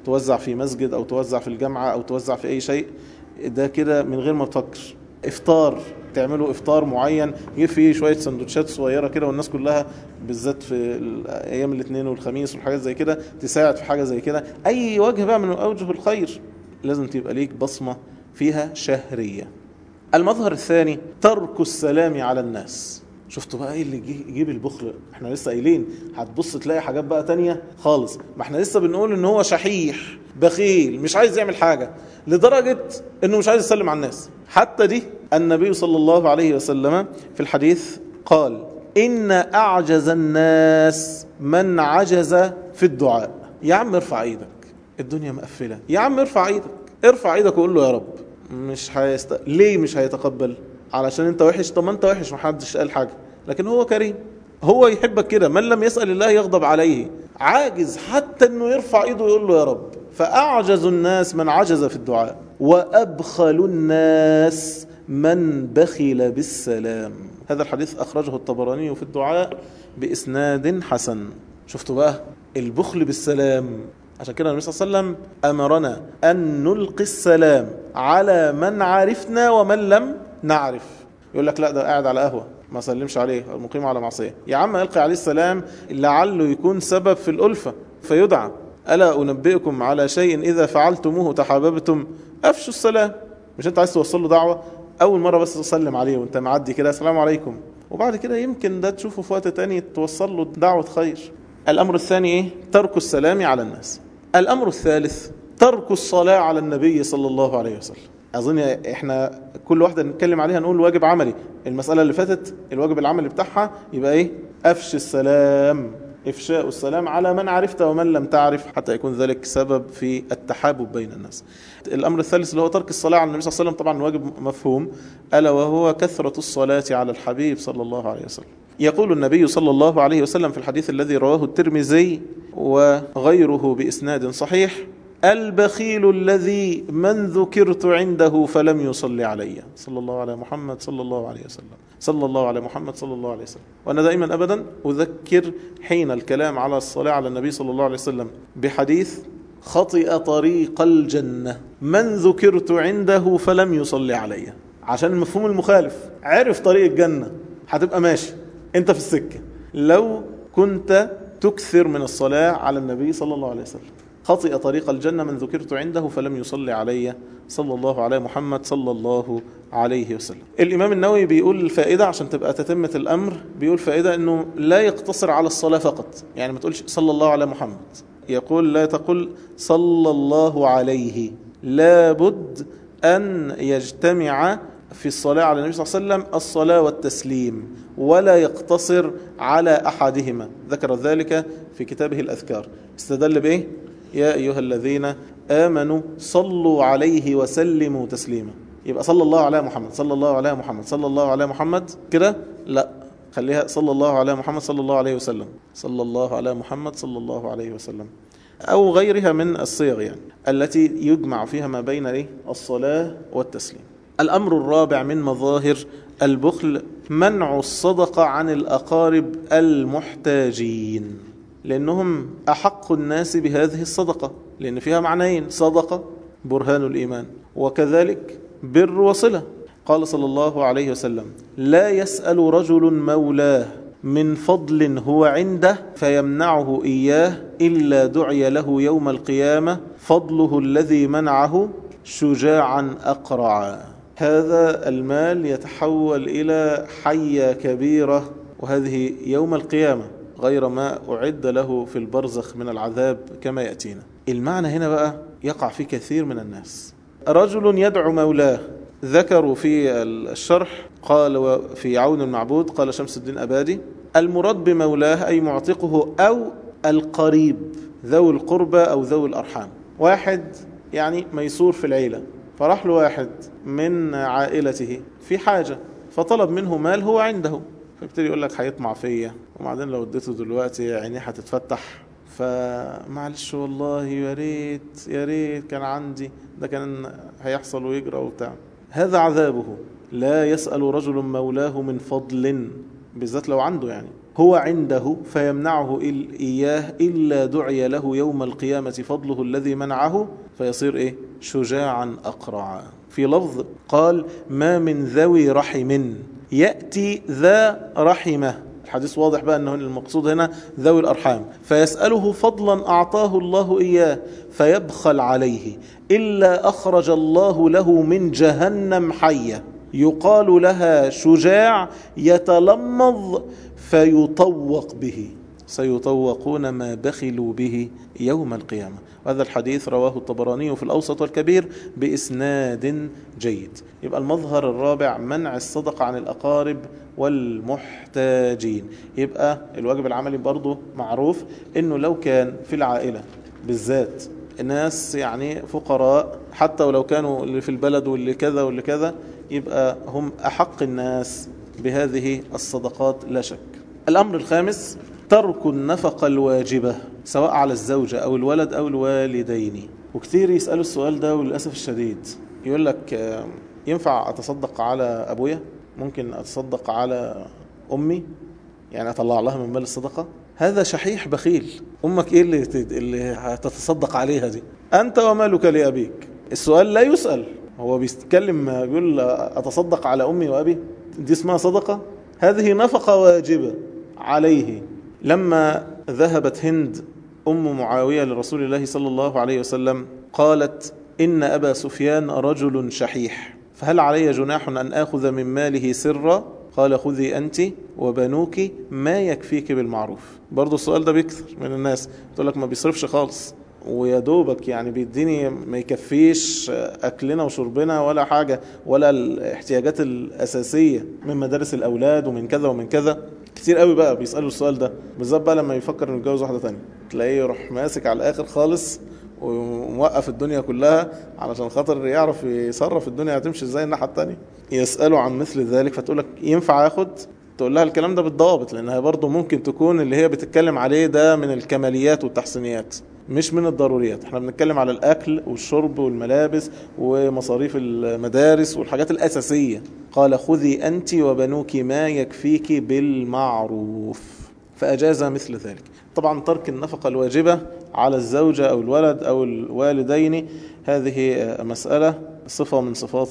توزع في مسجد أو توزع في الجامعة أو توزع في أي شيء ده كده من غير ما تفكر افطار تعملوا افطار معين يجيب فيه شويه سندوتشات صغيره كده والناس كلها بالذات في ايام الاثنين والخميس والحاجات زي كده تساعد في حاجه زي كده اي وجه بقى من اوجه الخير لازم تبقى ليك بصمه فيها شهريه المظهر الثاني ترك السلام على الناس شفتوا بقى ايه اللي يجيب البخل احنا لسه قايلين هتبص تلاقي حاجات بقى تانية خالص ما احنا لسه بنقول ان هو شحيح بخيل مش عايز يعمل حاجة لدرجة انه مش عايز يسلم على الناس حتى دي النبي صلى الله عليه وسلم في الحديث قال إن أعجز الناس من عجز في الدعاء يا عم ارفع ايدك الدنيا مقفلة يا عم ارفع ايدك ارفع ايدك وقول له يا رب مش هيست... ليه مش هيتقبل علشان انت وحش طب ما انت وحش محدش قال حاجة لكن هو كريم هو يحبك كده من لم يسأل الله يغضب عليه عاجز حتى انه يرفع ايده ويقول له يا رب فأعجز الناس من عجز في الدعاء وأبخل الناس من بخل بالسلام هذا الحديث أخرجه الطبراني في الدعاء بإسناد حسن شفتوا بقى البخل بالسلام عشان كده النبي صلى الله عليه وسلم أمرنا أن نلقي السلام على من عرفنا ومن لم نعرف يقول لك لا ده قاعد على قهوة ما سلمش عليه المقيم على معصية يا عم القي عليه السلام لعله يكون سبب في الألفة فيدعى ألا أنبئكم على شيء إذا فعلتموه تحاببتم أفشوا السلام مش أنت عايز توصل له دعوة أول مرة بس تسلم عليه وأنت معدي كده السلام عليكم وبعد كده يمكن ده تشوفه في وقت تاني توصل له دعوة خير الأمر الثاني إيه؟ ترك السلام على الناس الأمر الثالث ترك الصلاة على النبي صلى الله عليه وسلم أظن إحنا كل واحدة نتكلم عليها نقول واجب عملي المسألة اللي فاتت الواجب العملي بتاعها يبقى إيه أفش السلام إفشاء السلام على من عرفت ومن لم تعرف حتى يكون ذلك سبب في التحابب بين الناس الأمر الثالث اللي هو ترك الصلاة على النبي صلى الله عليه وسلم طبعا واجب مفهوم ألا وهو كثرة الصلاة على الحبيب صلى الله عليه وسلم يقول النبي صلى الله عليه وسلم في الحديث الذي رواه الترمذي وغيره بإسناد صحيح البخيل الذي من ذكرت عنده فلم يصلي علي صلى الله على محمد صلى الله عليه وسلم صلى الله على محمد صلى الله عليه وسلم وأنا دائما أبدا أذكر حين الكلام على الصلاة على النبي صلى الله عليه وسلم بحديث خطئ طريق الجنة من ذكرت عنده فلم يصلي علي عشان المفهوم المخالف عرف طريق الجنة هتبقى ماشي انت في السكة لو كنت تكثر من الصلاة على النبي صلى الله عليه وسلم خطئ طريق الجنة من ذكرت عنده فلم يصلي علي صلى الله على محمد صلى الله عليه وسلم الإمام النووي بيقول الفائدة عشان تبقى تتمة الأمر بيقول فائدة أنه لا يقتصر على الصلاة فقط يعني ما تقولش صلى الله على محمد يقول لا تقول صلى الله عليه لابد أن يجتمع في الصلاة على النبي صلى الله عليه وسلم الصلاة والتسليم ولا يقتصر على أحدهما ذكر ذلك في كتابه الأذكار استدل بإيه؟ يا أيها الذين آمنوا صلوا عليه وسلموا تسليما يبقى صلى الله على محمد صلى الله على محمد صلى الله على محمد كده لا خليها صلى الله على محمد صلى الله عليه وسلم صلى الله على محمد صلى الله عليه وسلم أو غيرها من الصيغ يعني التي يجمع فيها ما بين إيه؟ الصلاة والتسليم الأمر الرابع من مظاهر البخل منع الصدقة عن الأقارب المحتاجين لأنهم أحق الناس بهذه الصدقة لأن فيها معنيين صدقة برهان الإيمان وكذلك بر وصلة قال صلى الله عليه وسلم لا يسأل رجل مولاه من فضل هو عنده فيمنعه إياه إلا دعي له يوم القيامة فضله الذي منعه شجاعا أقرعا هذا المال يتحول إلى حية كبيرة وهذه يوم القيامة غير ما أعد له في البرزخ من العذاب كما يأتينا المعنى هنا بقى يقع في كثير من الناس رجل يدعو مولاه ذكروا في الشرح قال في عون المعبود قال شمس الدين أبادي المراد بمولاه أي معتقه أو القريب ذوي القربى أو ذوي الأرحام واحد يعني ميسور في العيلة فراح له واحد من عائلته في حاجة فطلب منه مال هو عنده فيبتدي يقول لك هيطمع فيا وبعدين لو اديته دلوقتي عينيه هتتفتح فمعلش والله يا ريت يا ريت كان عندي ده كان هيحصل ويجرى وبتاع هذا عذابه لا يسأل رجل مولاه من فضل بالذات لو عنده يعني هو عنده فيمنعه إياه إلا دعي له يوم القيامة فضله الذي منعه فيصير إيه شجاعا أقرعا في لفظ قال ما من ذوي رحم يأتي ذا رحمه الحديث واضح بقى أنه المقصود هنا ذوي الأرحام فيسأله فضلا أعطاه الله إياه فيبخل عليه إلا أخرج الله له من جهنم حية يقال لها شجاع يتلمظ فيطوق به سيطوقون ما بخلوا به يوم القيامة وهذا الحديث رواه الطبراني في الأوسط والكبير بإسناد جيد يبقى المظهر الرابع منع الصدقة عن الأقارب والمحتاجين يبقى الواجب العملي برضه معروف انه لو كان في العائلة بالذات الناس يعني فقراء حتى ولو كانوا اللي في البلد واللي كذا واللي كذا يبقى هم أحق الناس بهذه الصدقات لا شك الأمر الخامس ترك النفقة الواجبة سواء على الزوجة أو الولد أو الوالدين وكثير يسألوا السؤال ده وللأسف الشديد يقول لك ينفع أتصدق على أبويا ممكن أتصدق على أمي يعني أطلع لها من مال الصدقة هذا شحيح بخيل أمك إيه اللي, اللي هتتصدق عليها دي أنت ومالك لأبيك السؤال لا يسأل هو بيتكلم بيقول أتصدق على أمي وأبي دي اسمها صدقة هذه نفقة واجبة عليه لما ذهبت هند أم معاوية لرسول الله صلى الله عليه وسلم قالت إن أبا سفيان رجل شحيح فهل علي جناح أن آخذ من ماله سرا قال خذي أنت وبنوك ما يكفيك بالمعروف برضو السؤال ده بيكثر من الناس تقول لك ما بيصرفش خالص ويا دوبك يعني بيديني ما يكفيش أكلنا وشربنا ولا حاجة ولا الاحتياجات الأساسية من مدارس الأولاد ومن كذا ومن كذا كتير قوي بقى بيسألوا السؤال ده بالذات بقى لما يفكر انه يتجوز واحدة تانية تلاقيه يروح ماسك على الآخر خالص وموقف الدنيا كلها علشان خاطر يعرف يصرف الدنيا هتمشي ازاي الناحية التانية يسألوا عن مثل ذلك فتقول لك ينفع اخد تقول لها الكلام ده بالضوابط لانها برضه ممكن تكون اللي هي بتتكلم عليه ده من الكماليات والتحسينيات مش من الضروريات احنا بنتكلم على الاكل والشرب والملابس ومصاريف المدارس والحاجات الاساسية قال خذي انت وبنوك ما يكفيك بالمعروف فاجاز مثل ذلك طبعا ترك النفقة الواجبة على الزوجة او الولد او الوالدين هذه مسألة صفة من صفات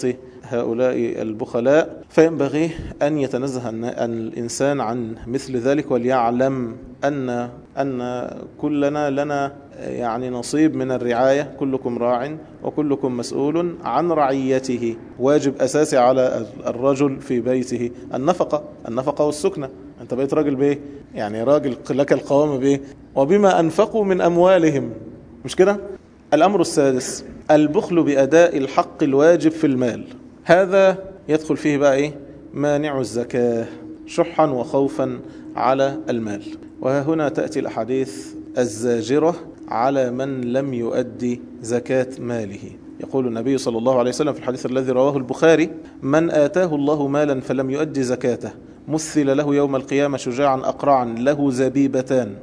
هؤلاء البخلاء فينبغي أن يتنزه الإنسان عن مثل ذلك وليعلم أن أن كلنا لنا يعني نصيب من الرعاية كلكم راع وكلكم مسؤول عن رعيته واجب أساسي على الرجل في بيته النفقة النفقة والسكنة أنت بقيت راجل بيه يعني راجل لك القوام بيه وبما أنفقوا من أموالهم مش كده الأمر السادس البخل بأداء الحق الواجب في المال هذا يدخل فيه بقى إيه مانع الزكاة شحا وخوفا على المال وهنا تأتي الأحاديث الزاجرة على من لم يؤدي زكاة ماله يقول النبي صلى الله عليه وسلم في الحديث الذي رواه البخاري من آتاه الله مالا فلم يؤدي زكاته مثل له يوم القيامة شجاعا أقرعا له زبيبتان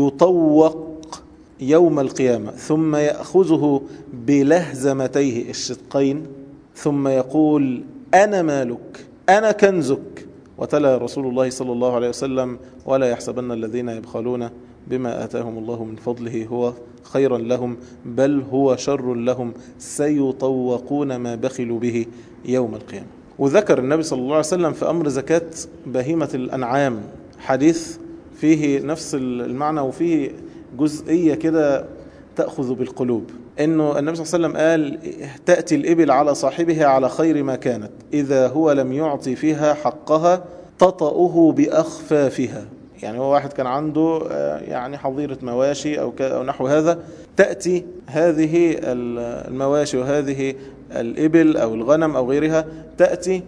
يطوق يوم القيامة ثم يأخذه بلهزمتيه الشقين ثم يقول أنا مالك أنا كنزك وتلا رسول الله صلى الله عليه وسلم ولا يحسبن الذين يبخلون بما آتاهم الله من فضله هو خيرا لهم بل هو شر لهم سيطوقون ما بخلوا به يوم القيامة وذكر النبي صلى الله عليه وسلم في أمر زكاة بهيمة الأنعام حديث فيه نفس المعنى وفيه جزئية كده تأخذ بالقلوب انه النبي صلى الله عليه وسلم قال تأتي الإبل على صاحبها على خير ما كانت إذا هو لم يعطي فيها حقها تطأه بأخفافها يعني هو واحد كان عنده يعني حظيرة مواشي أو, أو نحو هذا تأتي هذه المواشي وهذه الإبل أو الغنم أو غيرها تأتي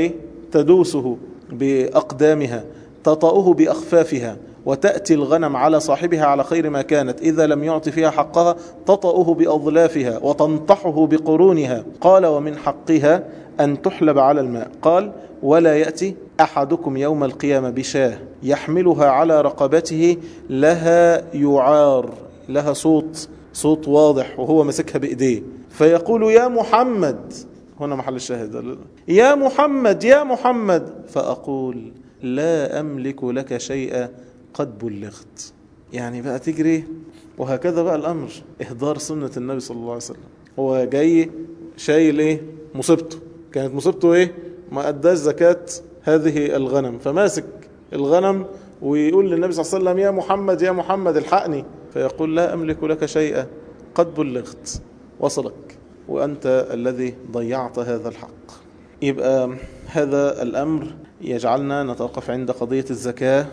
فتدوسه بأقدامها تطأه بأخفافها وتأتي الغنم على صاحبها على خير ما كانت إذا لم يعط فيها حقها تطأه بأظلافها وتنطحه بقرونها قال ومن حقها أن تحلب على الماء قال ولا يأتي أحدكم يوم القيامة بشاه يحملها على رقبته لها يعار لها صوت صوت واضح وهو مسكها بإيديه فيقول يا محمد هنا محل الشاهد يا محمد يا محمد فأقول لا أملك لك شيئا قد بلغت يعني بقى تجري وهكذا بقى الأمر إهدار سنة النبي صلى الله عليه وسلم هو جاي شايل إيه مصيبته كانت مصيبته إيه ما أداش زكاة هذه الغنم فماسك الغنم ويقول للنبي صلى الله عليه وسلم يا محمد يا محمد الحقني فيقول لا أملك لك شيئا قد بلغت وصلك وأنت الذي ضيعت هذا الحق يبقى هذا الأمر يجعلنا نتوقف عند قضية الزكاة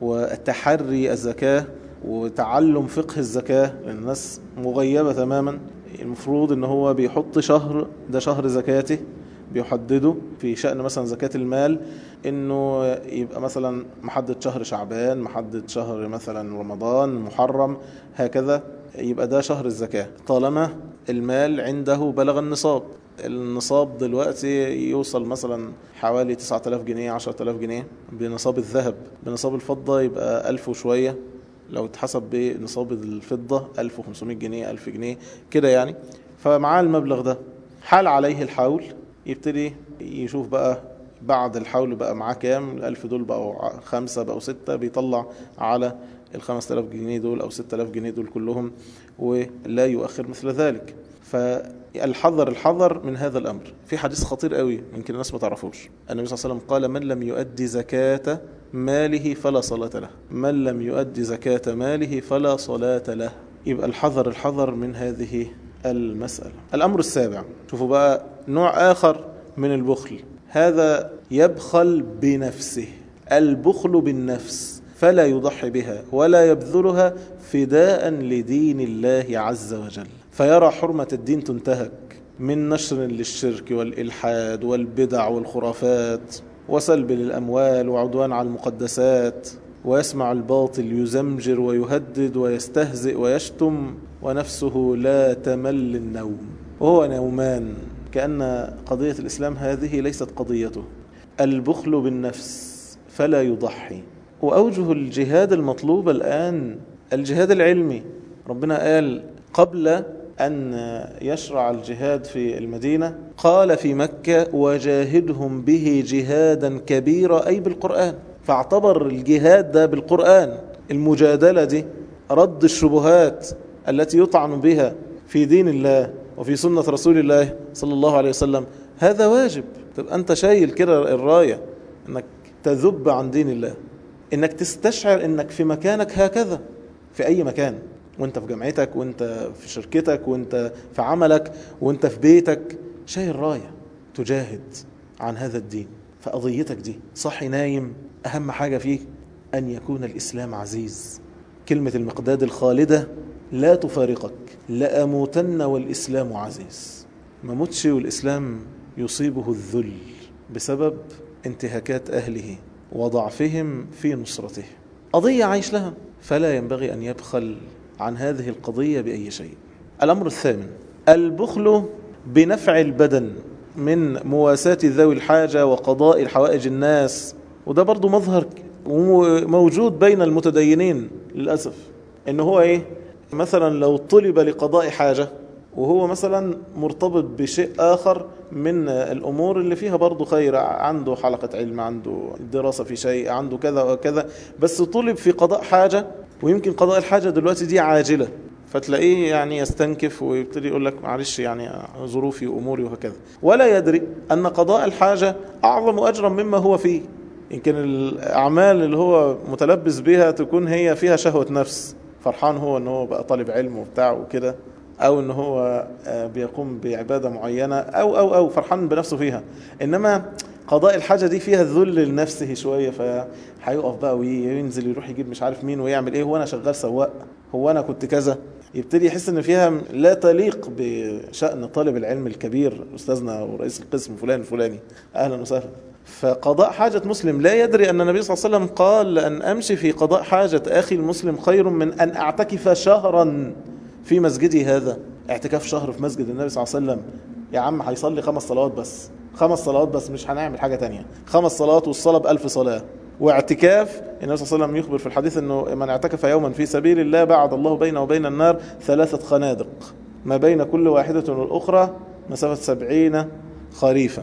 وتحري الزكاة وتعلم فقه الزكاة لأن الناس مغيبة تماما المفروض ان هو بيحط شهر ده شهر زكاته بيحدده في شأن مثلا زكاة المال انه يبقى مثلا محدد شهر شعبان محدد شهر مثلا رمضان محرم هكذا يبقى ده شهر الزكاة طالما المال عنده بلغ النصاب النصاب دلوقتي يوصل مثلا حوالي 9000 جنيه 10000 جنيه بنصاب الذهب بنصاب الفضة يبقى 1000 وشوية لو اتحسب بنصاب الفضة 1500 جنيه 1000 جنيه كده يعني فمعاه المبلغ ده حال عليه الحول يبتدي يشوف بقى بعد الحول بقى معاه كام الألف دول بقوا خمسة بقوا ستة بيطلع على الخمس تلاف جنيه دول أو ستة آلاف جنيه دول كلهم ولا يؤخر مثل ذلك فالحذر الحذر من هذا الأمر في حديث خطير قوي يمكن الناس ما تعرفوش النبي صلى الله عليه وسلم قال من لم يؤدي زكاة ماله فلا صلاة له من لم يؤدي زكاة ماله فلا صلاة له يبقى الحذر الحذر من هذه المسألة الأمر السابع شوفوا بقى نوع آخر من البخل هذا يبخل بنفسه البخل بالنفس فلا يضحي بها ولا يبذلها فداء لدين الله عز وجل فيرى حرمة الدين تنتهك من نشر للشرك والإلحاد والبدع والخرافات وسلب للأموال وعدوان على المقدسات ويسمع الباطل يزمجر ويهدد ويستهزئ ويشتم ونفسه لا تمل النوم وهو نومان كأن قضية الإسلام هذه ليست قضيته البخل بالنفس فلا يضحي وأوجه الجهاد المطلوب الآن الجهاد العلمي ربنا قال قبل أن يشرع الجهاد في المدينة قال في مكة وجاهدهم به جهادا كبيرا أي بالقرآن فاعتبر الجهاد ده بالقرآن المجادلة دي رد الشبهات التي يطعن بها في دين الله وفي سنة رسول الله صلى الله عليه وسلم هذا واجب تبقى أنت شايل كده الراية أنك تذب عن دين الله أنك تستشعر أنك في مكانك هكذا في أي مكان وانت في جامعتك وانت في شركتك وانت في عملك وانت في بيتك شايل راية تجاهد عن هذا الدين فقضيتك دي صحي نايم أهم حاجة فيه أن يكون الإسلام عزيز كلمة المقداد الخالدة لا تفارقك لأموتن والإسلام عزيز ما موتش والإسلام يصيبه الذل بسبب انتهاكات أهله وضعفهم في نصرته قضية عايش لها فلا ينبغي أن يبخل عن هذه القضية بأي شيء الأمر الثامن البخل بنفع البدن من مواساة ذوي الحاجة وقضاء الحوائج الناس وده برضو مظهر موجود بين المتدينين للأسف إن هو إيه مثلا لو طلب لقضاء حاجة وهو مثلا مرتبط بشيء آخر من الأمور اللي فيها برضو خير عنده حلقة علم عنده دراسة في شيء عنده كذا وكذا بس طلب في قضاء حاجة ويمكن قضاء الحاجة دلوقتي دي عاجلة فتلاقيه يعني يستنكف ويبتدي يقول لك معلش يعني ظروفي وأموري وهكذا ولا يدري أن قضاء الحاجة أعظم أجرا مما هو فيه يمكن الأعمال اللي هو متلبس بها تكون هي فيها شهوة نفس فرحان هو أنه هو بقى طالب علم وبتاع وكده أو أنه هو بيقوم بعبادة معينة أو أو أو فرحان بنفسه فيها إنما قضاء الحاجة دي فيها الذل لنفسه شوية فهيقف بقى وينزل يروح يجيب مش عارف مين ويعمل ايه هو انا شغال سواق هو انا كنت كذا يبتدي يحس ان فيها لا تليق بشأن طالب العلم الكبير استاذنا ورئيس القسم فلان الفلاني اهلا وسهلا فقضاء حاجة مسلم لا يدري أن النبي صلى الله عليه وسلم قال أن أمشي في قضاء حاجة أخي المسلم خير من أن أعتكف شهرا في مسجدي هذا اعتكاف شهر في مسجد النبي صلى الله عليه وسلم يا عم هيصلي خمس صلوات بس خمس صلوات بس مش هنعمل حاجة تانية خمس صلوات والصلاة بألف صلاة واعتكاف النبي صلى الله عليه وسلم يخبر في الحديث أنه من اعتكف يوما في سبيل الله بعد الله بينه وبين النار ثلاثة خنادق ما بين كل واحدة والأخرى مسافة سبعين خريفا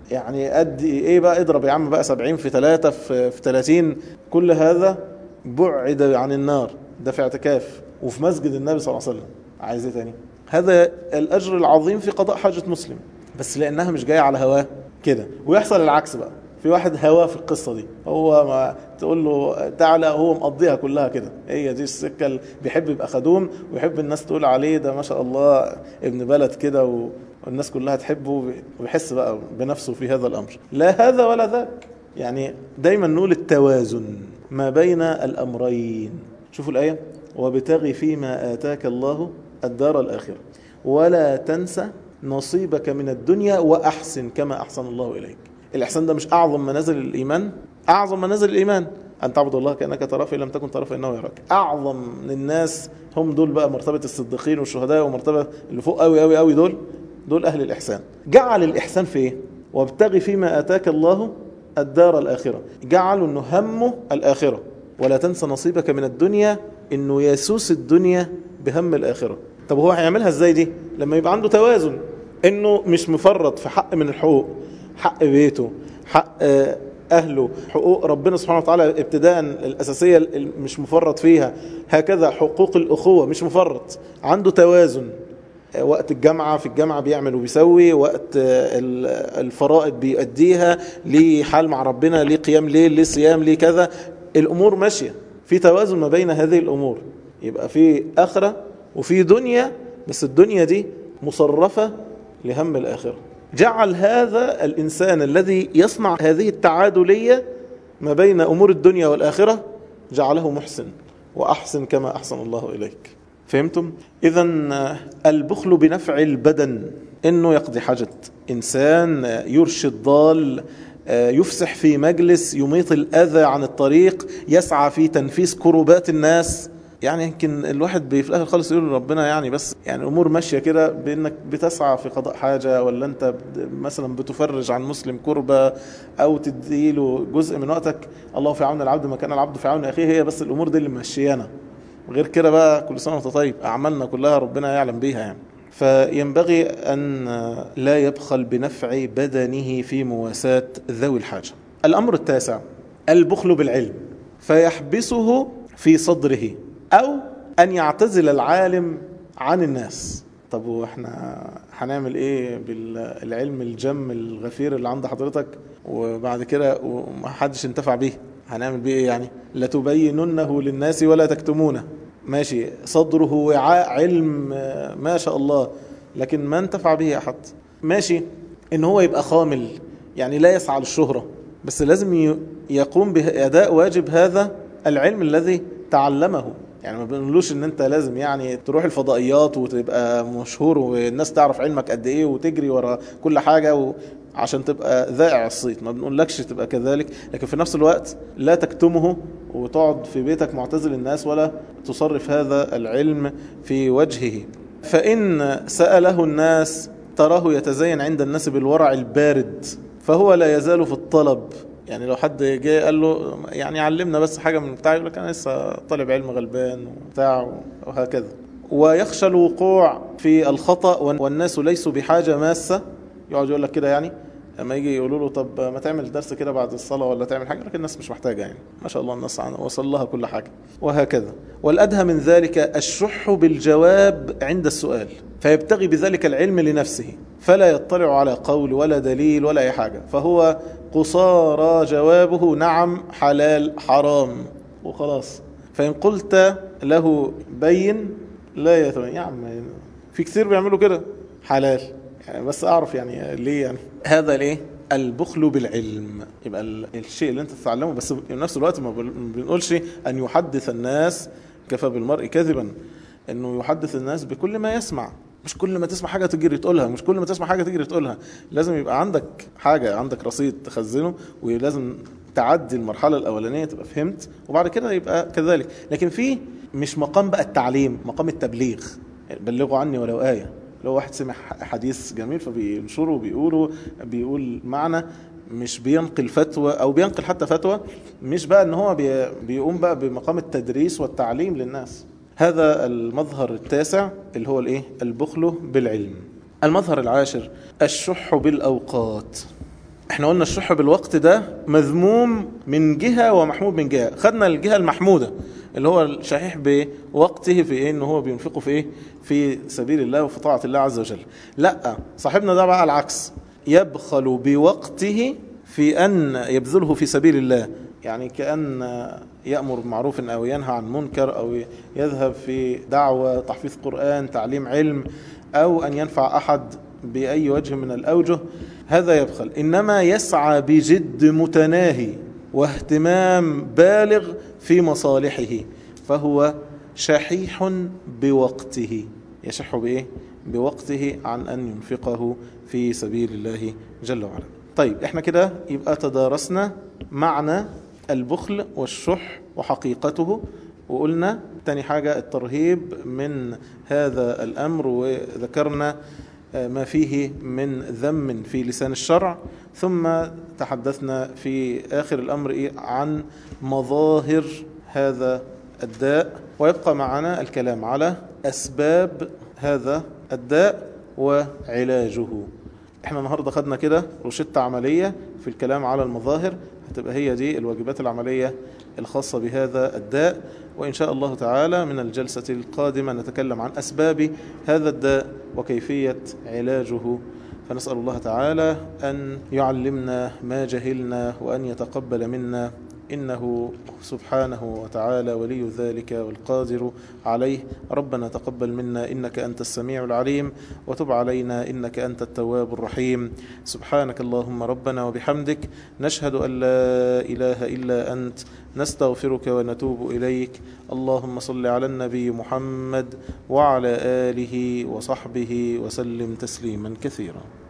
يعني قد ايه بقى اضرب يا عم بقى 70 في 3 في في 30 كل هذا بعد عن النار ده في اعتكاف وفي مسجد النبي صلى الله عليه وسلم عايز ايه تاني هذا الاجر العظيم في قضاء حاجه مسلم بس لانها مش جايه على هواه كده ويحصل العكس بقى في واحد هواه في القصه دي هو ما تقول له تعالى هو مقضيها كلها كده هي دي السكه اللي بيحب يبقى خدوم ويحب الناس تقول عليه ده ما شاء الله ابن بلد كده و... والناس كلها تحبه ويحس بقى بنفسه في هذا الامر لا هذا ولا ذاك يعني دايما نقول التوازن ما بين الامرين شوفوا الايه وابتغي فيما اتاك الله الدار الاخره ولا تنسى نصيبك من الدنيا واحسن كما احسن الله اليك الإحسان ده مش أعظم منازل الإيمان أعظم منازل الإيمان أن تعبد الله كأنك تراه فإن لم تكن تراه فإنه يراك أعظم من الناس هم دول بقى مرتبة الصديقين والشهداء ومرتبة اللي فوق قوي قوي قوي دول دول أهل الإحسان جعل الإحسان في إيه وابتغي فيما آتاك الله الدار الآخرة جعلوا أنه همه الآخرة ولا تنسى نصيبك من الدنيا أنه يسوس الدنيا بهم الآخرة طب هو هيعملها ازاي دي لما يبقى عنده توازن انه مش مفرط في حق من الحقوق حق بيته حق أهله حقوق ربنا سبحانه وتعالى ابتداء الأساسية مش مفرط فيها هكذا حقوق الأخوة مش مفرط عنده توازن وقت الجامعة في الجامعة بيعمل وبيسوي وقت الفرائض بيؤديها ليه حال مع ربنا ليه قيام ليل ليه صيام ليه كذا الأمور ماشية في توازن ما بين هذه الأمور يبقى في آخرة وفي دنيا بس الدنيا دي مصرفة لهم الآخرة جعل هذا الإنسان الذي يصنع هذه التعادلية ما بين أمور الدنيا والآخرة جعله محسن وأحسن كما أحسن الله إليك فهمتم؟ إذا البخل بنفع البدن إنه يقضي حاجة إنسان يرشد ضال يفسح في مجلس يميط الأذى عن الطريق يسعى في تنفيس كربات الناس يعني يمكن الواحد في الاخر خالص يقول ربنا يعني بس يعني الامور ماشيه كده بانك بتسعى في قضاء حاجه ولا انت مثلا بتفرج عن مسلم كربه او تديله جزء من وقتك الله في عون العبد ما كان العبد في عون اخيه هي بس الامور دي اللي ماشيانا غير كده بقى كل سنه وانت طيب اعمالنا كلها ربنا يعلم بيها يعني فينبغي ان لا يبخل بنفع بدنه في مواساه ذوي الحاجه الامر التاسع البخل بالعلم فيحبسه في صدره أو أن يعتزل العالم عن الناس طب واحنا هنعمل ايه بالعلم الجم الغفير اللي عند حضرتك وبعد كده ومحدش انتفع بيه هنعمل بيه ايه يعني لتبيننه للناس ولا تكتمونه ماشي صدره وعاء علم ما شاء الله لكن ما انتفع به احد ماشي ان هو يبقى خامل يعني لا يسعى للشهرة بس لازم يقوم بأداء واجب هذا العلم الذي تعلمه يعني ما بنقولوش ان انت لازم يعني تروح الفضائيات وتبقى مشهور والناس تعرف علمك قد ايه وتجري ورا كل حاجة و... عشان تبقى ذائع الصيت ما بنقولكش تبقى كذلك لكن في نفس الوقت لا تكتمه وتقعد في بيتك معتزل الناس ولا تصرف هذا العلم في وجهه فإن سأله الناس تراه يتزين عند الناس بالورع البارد فهو لا يزال في الطلب يعني لو حد جه قال له يعني علمنا بس حاجة من بتاع يقول لك أنا لسه طالب علم غلبان وبتاع وهكذا ويخشى الوقوع في الخطأ والناس ليسوا بحاجة ماسة يقعد يقول لك كده يعني لما يجي يقولوا له طب ما تعمل درس كده بعد الصلاة ولا تعمل حاجة لكن الناس مش محتاجة يعني ما شاء الله الناس وصل لها كل حاجة وهكذا والأدهى من ذلك الشح بالجواب عند السؤال فيبتغي بذلك العلم لنفسه فلا يطلع على قول ولا دليل ولا أي حاجة فهو قصارى جوابه نعم حلال حرام وخلاص فإن قلت له بين لا يتبين يا عم في كثير بيعملوا كده حلال يعني بس اعرف يعني ليه يعني هذا الايه البخل بالعلم يبقى الشيء اللي انت تتعلمه بس في نفس الوقت ما بنقولش ان يحدث الناس كفى بالمرء كذبا انه يحدث الناس بكل ما يسمع مش كل ما تسمع حاجه تجري تقولها مش كل ما تسمع حاجه تجري تقولها لازم يبقى عندك حاجه عندك رصيد تخزنه ولازم تعدي المرحله الاولانيه تبقى فهمت وبعد كده يبقى كذلك لكن في مش مقام بقى التعليم مقام التبليغ بلغوا عني ولو ايه لو واحد سمع حديث جميل فبينشره وبيقوله بيقول معنى مش بينقل فتوى او بينقل حتى فتوى مش بقى ان هو بيقوم بقى بمقام التدريس والتعليم للناس هذا المظهر التاسع اللي هو الايه البخل بالعلم المظهر العاشر الشح بالاوقات احنا قلنا الشح بالوقت ده مذموم من جهة ومحمود من جهة خدنا الجهة المحمودة اللي هو الشحيح بوقته في ايه ان هو بينفقه في ايه في سبيل الله وفي طاعة الله عز وجل لا صاحبنا ده بقى العكس يبخل بوقته في ان يبذله في سبيل الله يعني كأن يأمر بمعروف أو ينهى عن منكر أو يذهب في دعوة تحفيظ قرآن تعليم علم أو أن ينفع أحد بأي وجه من الأوجه هذا يبخل إنما يسعى بجد متناهي واهتمام بالغ في مصالحه فهو شحيح بوقته يشح بإيه؟ بوقته عن أن ينفقه في سبيل الله جل وعلا طيب احنا كده يبقى تدارسنا معنى البخل والشح وحقيقته وقلنا تاني حاجة الترهيب من هذا الأمر وذكرنا ما فيه من ذم في لسان الشرع ثم تحدثنا في آخر الأمر إيه عن مظاهر هذا الداء ويبقى معنا الكلام على أسباب هذا الداء وعلاجه احنا النهاردة خدنا كده روشتة عملية في الكلام على المظاهر هتبقى هي دي الواجبات العملية الخاصة بهذا الداء وإن شاء الله تعالى من الجلسة القادمة نتكلم عن أسباب هذا الداء وكيفية علاجه فنسأل الله تعالى أن يعلمنا ما جهلنا وأن يتقبل منا إنه سبحانه وتعالى ولي ذلك والقادر عليه ربنا تقبل منا إنك أنت السميع العليم وتب علينا إنك أنت التواب الرحيم سبحانك اللهم ربنا وبحمدك نشهد أن لا إله إلا أنت نستغفرك ونتوب إليك اللهم صل على النبي محمد وعلى آله وصحبه وسلم تسليما كثيرا